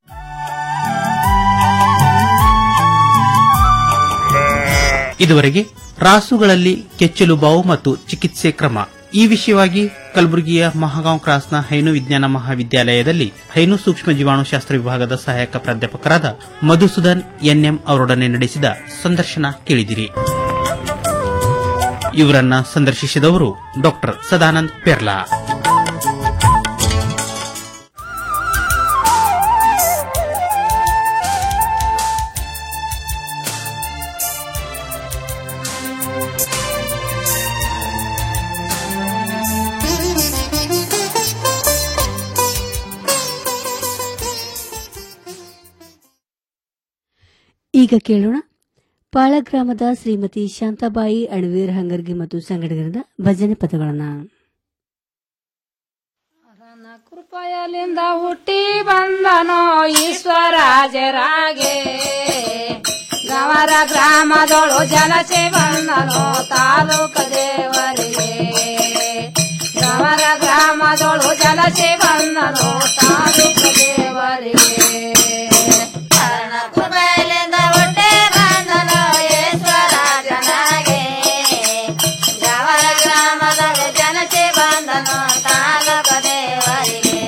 ಇದುವರೆಗೆ ರಾಸುಗಳಲ್ಲಿ ಕೆಚ್ಚಲು ಬಾವು ಮತ್ತು ಚಿಕಿತ್ಸೆ ಕ್ರಮ ಈ ವಿಷಯವಾಗಿ ಕಲಬುರಗಿಯ ಮಹಾಗಾಂವ್ ಕ್ರಾಸ್ನ ಹೈನು ವಿಜ್ಞಾನ ಮಹಾವಿದ್ಯಾಲಯದಲ್ಲಿ ಹೈನು ಸೂಕ್ಷ್ಮ ಜೀವಾಣುಶಾಸ್ತ್ರ ವಿಭಾಗದ ಸಹಾಯಕ ಪ್ರಾಧ್ಯಾಪಕರಾದ ಮಧುಸೂದನ್ ಎನ್ಎಂ ಅವರೊಡನೆ ನಡೆಸಿದ ಸಂದರ್ಶನ ಕೇಳಿದಿರಿ ಇವರನ್ನ ಸಂದರ್ಶಿಸಿದವರು ಡಾಕ್ಟರ್ ಸದಾನಂದ್ ಪೆರ್ಲಾ ಈಗ ಕೇಳೋಣ ಪಾಳ ಗ್ರಾಮದ ಶ್ರೀಮತಿ ಶಾಂತಾಬಾಯಿ ಅಣವೀರ್ ಹಂಗರ್ಗಿ ಮತ್ತು ಸಂಗಡಿಗರಿಂದ ಭಜನೆ ಪದಗಳನ್ನು ಕೃಪಯಲಿಂದ ಹುಟ್ಟಿ ಬಂದನೋ ಈಶ್ವರಾಜರಾಗೆ ಗವರ ಗ್ರಾಮದೊಳು ಜಲಸೆ ಬಂದನೋ ತಾಲೂಕ ದೇವರಿಗೆ ಗವರ ಗ್ರಾಮದೊಳು ಜಲಸೆ ಬಂದನೋ ತಾಲೂಕ ದೇವರಿಗೆ ಕುಬೈಲಿಂದ ಹುಟ್ಟಿ ಬಂದನು ಈಶ್ವರಾಜನಾಗೆ ಗವರ ಗ್ರಾಮದಳು ಜನತೆ ಬಂದನು ತಾಲೂಕ ದೇವರಿಗೆ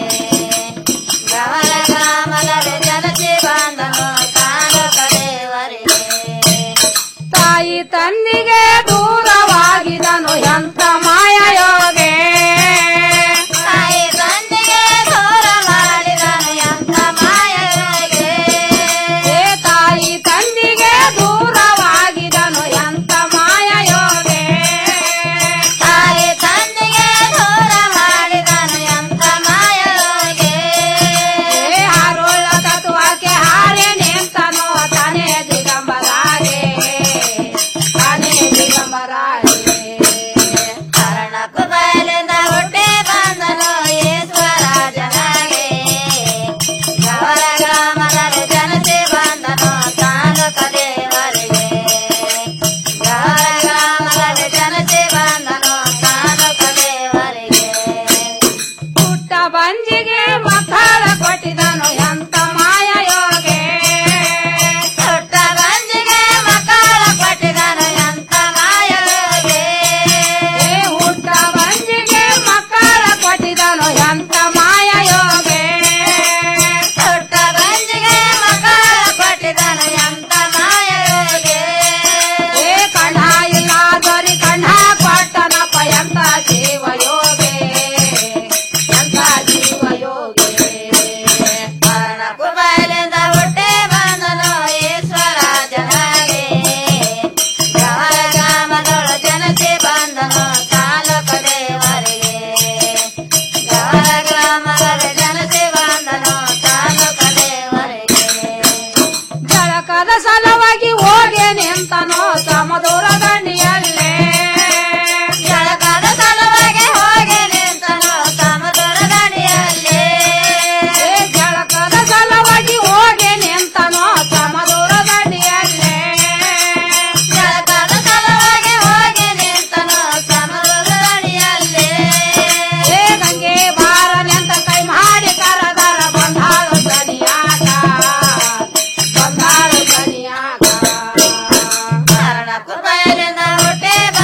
ಗವರ ಗ್ರಾಮದಳು ಜನತೆ ಬಂದನು ತಾಲೂಕ ದೇವರಿಗೆ ತಾಯಿ ತಂದಿಗೆ ದೂರವಾಗಿದನು ಎಂಥ ಮಾಯ ಯೋಗೆ ತಾಯಿ ತಂದೆಗೆ ದೂರ ಮಾಡಿದನು ಎಂಥ ಮಾಯ ಯೋಗೆ ಏ ತಾಯಿ ತಂದಿಗೆ ದೂರವಾಗಿದನು ಎಂಥ ಮಾಯ ಯೋಗೆ ತಾಯಿ ತಂದೆಗೆ ದೂರ ಮಾಡಿದನು ಎಂಥ ಮಾಯ ಯೋಗೆ ಏ ಹಾರೋಳ ತತ್ವಕ್ಕೆ ಹಾರೆ ನಿಂತನು ತಾನೇ ದಿಗಂಬರಾಗೆ ತಾನೇ ದಿಗಂಬರಾಗೆ ಕಾರಣ ಕುಬೈಲಿಂದ ಹುಟ್ಟಿ ಬಂದನು ಈಶ್ವರಾಜನಾಗೆ ಗವರ ಗ್ರಾಮದಲ್ಲಿ ಜನತೆ ಬಂದನು ತಾಲೂಕ ದೇವರಿಗೆ ಗವರ ಗ್ರಾಮದಲ್ಲಿ ಜನತೆ ಬಂದನು ತಾಲೂಕ ದೇವರಿಗೆ ಪುಟ್ಟ ಬಂಜಿಗೆ ಮಕ್ಕಳ ಕೊಟ್ಟಿದನು ಎಂತ ಮಾಯ ಯೋಗೆ ಪುಟ್ಟ ಬಂಜಿಗೆ ಮಕ್ಕಳ ಕೊಟ್ಟಿದನು ಎಂತ ಮಾಯ ಯೋಗೆ ಏ ಹುಟ್ಟ ಬಂಜಿಗೆ ಮಕ್ಕಳ ಕೊಟ್ಟಿದನು ಎಂತ ಮಾಯ ಯೋಗೆ ಪುಟ್ಟ ಬಂಜಿಗೆ ಮಕ್ಕಳ ಕೊಟ್ಟಿದನು ಎಂತ ಮಾಯ ಯೋಗೆ ಏ ಕಣ್ಣ ಇಲ್ಲಾದರಿ ಕಣ್ಣ ಕೊಟ್ಟನಪ್ಪ ಎಂತ ಜೀವ ಯೋಗೆ ಎಂತ ಜೀವ ಯೋಗೆ ಕಾರಣ ಕುಬೈಲಿಂದ ಹುಟ್ಟಿ ಬಂದನು ಈಶ್ವರಾಜನಾಗೆ ಗವರ ಗ್ರಾಮದೊಳು ಜನತೆ ಬಂದನು ತಾಲೂಕ ದೇವರಿಗೆ ಗವರ ಗ್ರಾಮದಲ್ಲಿ ಜನತೆ ಬಂದನು ತಾಲೂಕ ದೇವರಿಗೆ ಜಳಕದ ಸಲುವಾಗಿ ಹೋಗಿ ನಿಂತನು ಸಮದೂರ ದಂಡಿಯಲ್ಲೇ ಜಳಕದ ಸಲುವಾಗಿ ಹೋಗಿ ನಿಂತನು ಸಮುದ್ರ ದಂಡಿಯಲ್ಲಿ ಏ ಜಳಕದ ಸಲುವಾಗಿ ಹೋಗಿ ನಿಂತನು ಸಮದೂರ ದಂಡಿಯಲ್ಲೇ ಜಳಕದ ಸಲುವಾಗಿ ಹೋಗಿ ನಿಂತನು ಸಮುದ್ರ ದಂಡಿಯಲ್ಲಿ ಏ ಗಂಗೆ ಬಾರ ನಿಂತ ಕೈ ಮಾಡಿ ಕರದರ ಬಂದಾಳು ದನಿಯಾಗ ಬಂದಾಳು ದನಿಯಾಗ ಕಾರಣ ಕುಬೈಲಿಂದ ಹುಟ್ಟಿ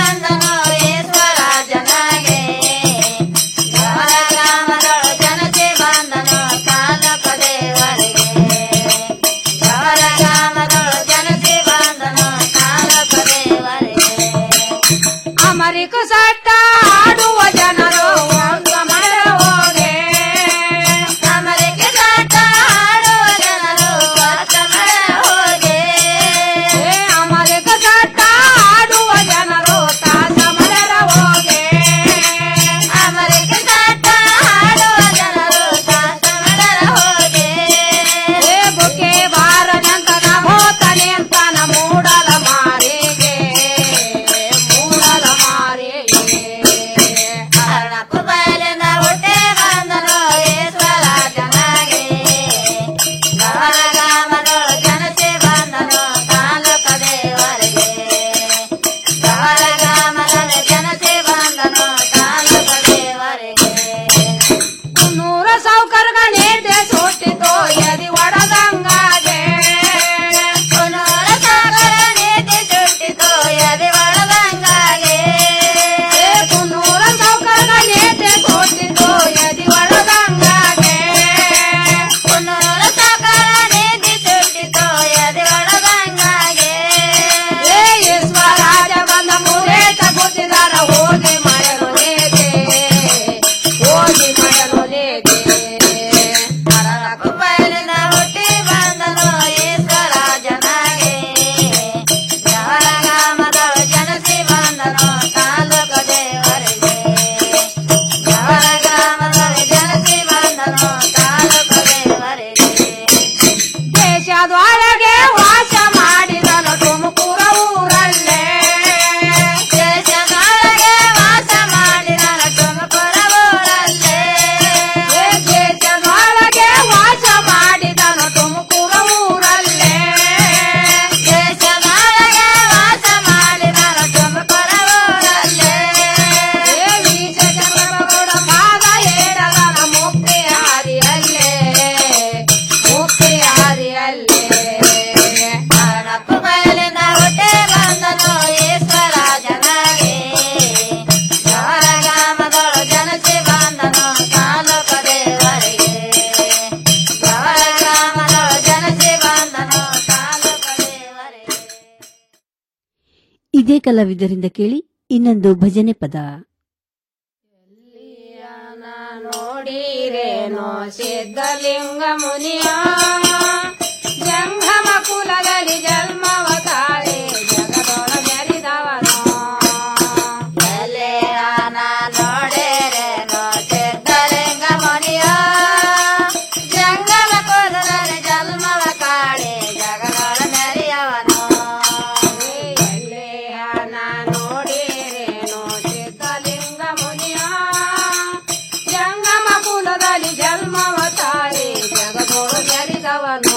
ಇದೇ ಕಲಾವಿದರಿಂದ ಕೇಳಿ ಇನ್ನೊಂದು ಭಜನೆ ಪದ ನೋಡಿರೇನೋ ಸಿದ್ಧಲಿಂಗ ಮುನಿಯ ಜಂಗಮ ಕುಲದಲ್ಲಿ ಜನ್ಮವ ತಾಳೆ ಜಗದೊಳ ಮೆರಿದವನು ಎಲೆಯಾನ ನೋಡಿರೇನೋ ಸಿದ್ಧಲಿಂಗ ಮುನಿಯ ಜಂಗಮ ಕುಲದಲ್ಲಿ ಜನ್ಮವ ಕಾಡಿ ಜಗದೊಳ ಮೆರೆಯವನು ಎಲೆಯಾನ ನೋಡಿರೇನೋ ಸಿದ್ಧಲಿಂಗ ಮುನಿಯ ಜಂಗಮ ಕುಲದಲ್ಲಿ ಜನ್ಮವ ತಾಳೆ ಜಗದೊಳ ಮೆರಿದವನು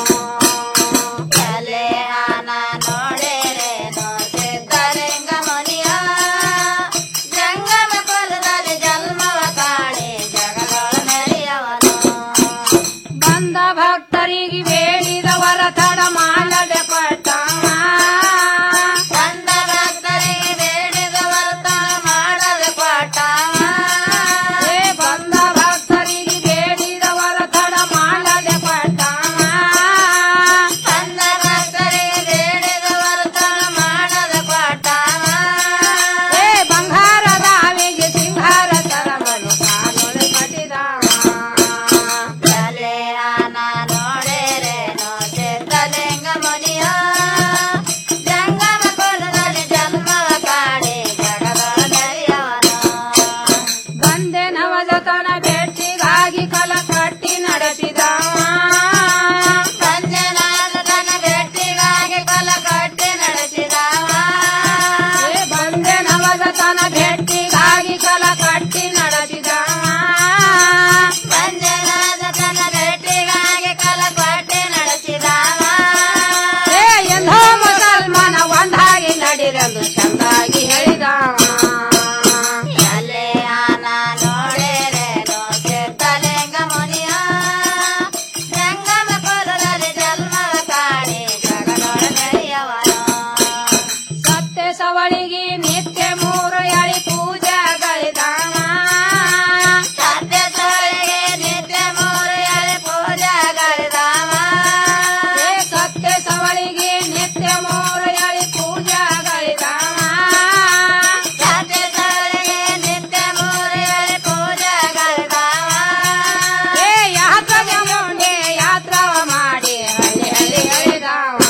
ಎಲೆಯಾನ ನೋಡಿರೇನೋ ಸಿದ್ಧಲಿಂಗ ಮುನಿಯ ಜಂಗಮ ಕುಲದಲ್ಲಿ ಜನ್ಮವ ಕಾಡಿ ಜಗದೊಳ ಮೆರೆಯವನು ಬಂದ ಭಕ್ತರಿಗೆ ಬೇಡಿದವರ ತಡ ಮಾಡದೆ ಪಟ್ಟವ ಬಂದ ಭಕ್ತರಿಗೆ ಬೇಡಿದವರ ತಡ ಮಾಡದೆ ಪಟ್ಟವ ಏ ಬಂದ ಭಕ್ತರಿಗೆ ಬೇಡಿದವರ ತಡ ಮಾಡದೆ ಪಟ್ಟವ ಬಂದ ಭಕ್ತರಿಗೆ ಬೇಡಿದವರ ತಡ ಮಾಡದೆ ಪಟ್ಟವ ಏ ಬಂಗಾರದ ಆವಿಗೆ ಸಿಂಗಾರ ತರವನು ಕಾಲೊಳೆ ಕಟ್ಟಿದವ ಎಲೆಯಾನ ನೋಡಿರೇನೋ ಸಿದ್ಧಲಿಂಗ ಮುನಿಯ ಜಂಗಮ ಕುಲದಲ್ಲಿ ಜನ್ಮವ ಕಾಡಿ ಜಗದೊಳ ಮೆರೆಯವನು ಬಂದೆ ನವಜತನ ಭೇಟಿಗಾಗಿ ಕಲ ಕಟ್ಟಿ ನಡೆಸಿದವ ಸಂಜನಾದನ ಭೇಟಿಗಾಗಿ ಕಲ ಕಟ್ಟಿ ನಡೆಸಿದವ ಏ ಬಂದೆ ನವಜತನ ಭೇಟಿಗಾಗಿ ಕಲ ಕಟ್ಟಿ ನಡೆಸಿದವ ಸಂಜನಾದನ ಭೇಟಿಗಾಗಿ ಕಲ ಕಟ್ಟಿ ನಡೆಸಿದವ ಏ ಎಂದೋ ಮುಸಲ್ಮಾನ ಒಂದಾಗಿ ನಡಿರೆಂದು ಚಂದಾಗಿ ಹೇಳಿದವ ಎಲೆಯಾನ ನೋಡಿರೇನೋ ಸಿದ್ಧಲಿಂಗ ಮುನಿಯ ಜಂಗಮ ಕುಲದಲ್ಲಿ ಜನ್ಮವ ಕಾಡಿ ಜಗದೊಳ ಮೆರೆಯವನು ಸತ್ಯ ಸವಳಿಗೆ ನಿತ್ಯ ಮೂರು ಎಳಿ ಪೂಜೆಗಳಿದವ ಸತ್ಯ ಸವಳಿಗೆ ನಿತ್ಯ ಮೂರು ಎಳೆ ಪೂಜೆಗಳಿದವ ಏ ಸತ್ಯ ಸವಳಿಗೆ ನಿತ್ಯ ಮೂರು ಎಳಿ ಪೂಜೆಗಳಿದವ ಸತ್ಯ ಸವಳಿಗೆ ನಿತ್ಯ ಮೂರು ಎಳೆ ಪೂಜೆಗಳಿದವ ಏ ಯಾತ್ರೆಗೆ ಮುಂದೆ ಯಾತ್ರವ ಮಾಡಿ ಹಳ್ಳಿ ಹಳ್ಳಿ ಹೇಳಿದವ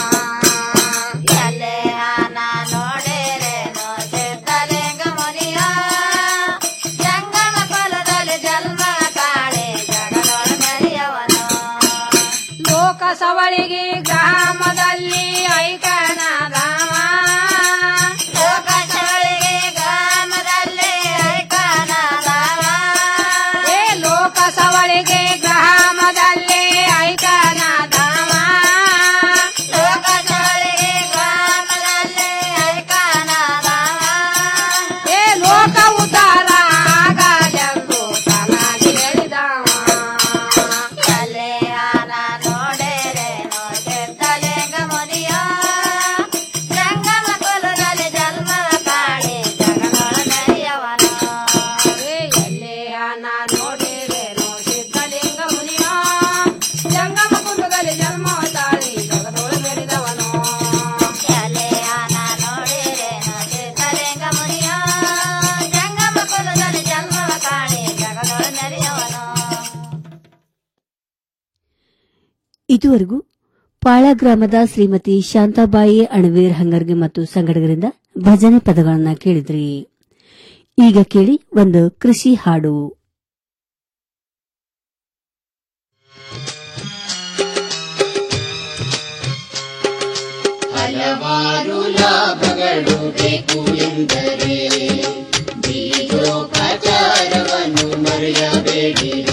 ಎಲೆಯಾನ ನೋಡಿರೇನೋ ಸಿದ್ಧಲಿಂಗ ಮುನಿಯ ಜಂಗಮ ಕುಲದಲ್ಲಿ ಜನ್ಮ ಕಾಡಿ ಜಗದೊಳ ಮೆರೆಯವನು ಲೋಕ ಸವಳಿಗೆ ಗ್ರಾಮದಲ್ಲಿ ಐಕಣದವ ಲೋಕ ಸವಳಿಗೆ ಗ್ರಾಮದಲ್ಲಿ ಐಕಣದವ ಏ ಲೋಕ ಸವಳಿಗೆ ಗ್ರಾಮದಲ್ಲಿ ಐಕಣದವ ಲೋಕ ಸವಳಿಗೆ ಗ್ರಾಮದಲ್ಲಿ ಐಕಣದವ ಏ ಲೋಕ ಉದ್ಧಾರ ಆಗಲೆಂದು ಚೆನ್ನಾಗಿ ಹೇಳಿದವ ಎಲೆಯಾನ ನೋಡಿರೇನೋ ಸಿದ್ಧಲಿಂಗ ಮುನಿಯ ಜಂಗಮ ಕುಲದಲ್ಲಿ ಜನ್ಮವ ಕಾಡಿ ಜಗದೊಳ ಮೆರೆಯವನು ಏ ಎಲ್ಲಿಯಾನ ನೋಡಿರೇನೋ ಸಿದ್ಧಲಿಂಗ ಮುನಿಯ ಜಂಗಮ ಕುಲದಲ್ಲಿ ಜನ್ಮ ತಾಳಿ ಜಗದೊಳ ಮೆರೆದವನು ಎಲೆಯಾನ ನೋಡಿರೇನೋ ಸಿದ್ಧಲಿಂಗ ಮುನಿಯ ಜಂಗಮ ಕುಲದಲ್ಲಿ ಜನ್ಮವ ಕಾಡಿ ಜಗದೊಳ ಮೆರೆಯವನು ಇದುವರೆಗೂ ಪಾಳ ಗ್ರಾಮದ ಶ್ರೀಮತಿ ಶಾಂತಾಬಾಯಿ ಅಣವೀರ್ ಹಂಗರ್ಗೆ ಮತ್ತು ಸಂಗಡಗರಿಂದ ಭಜನೆ ಪದಗಳನ್ನ ಕೇಳಿದ್ರಿ ಈಗ ಕೇಳಿ ಒಂದು ಕೃಷಿ ಹಾಡು ಹಲವಾರು ಲಾಭಗಳು ಬೇಕು ಎಂದರೆ ಬೀಜೋಪಚಾರವನ್ನು ಮರೆಯಬೇಡಿರಿ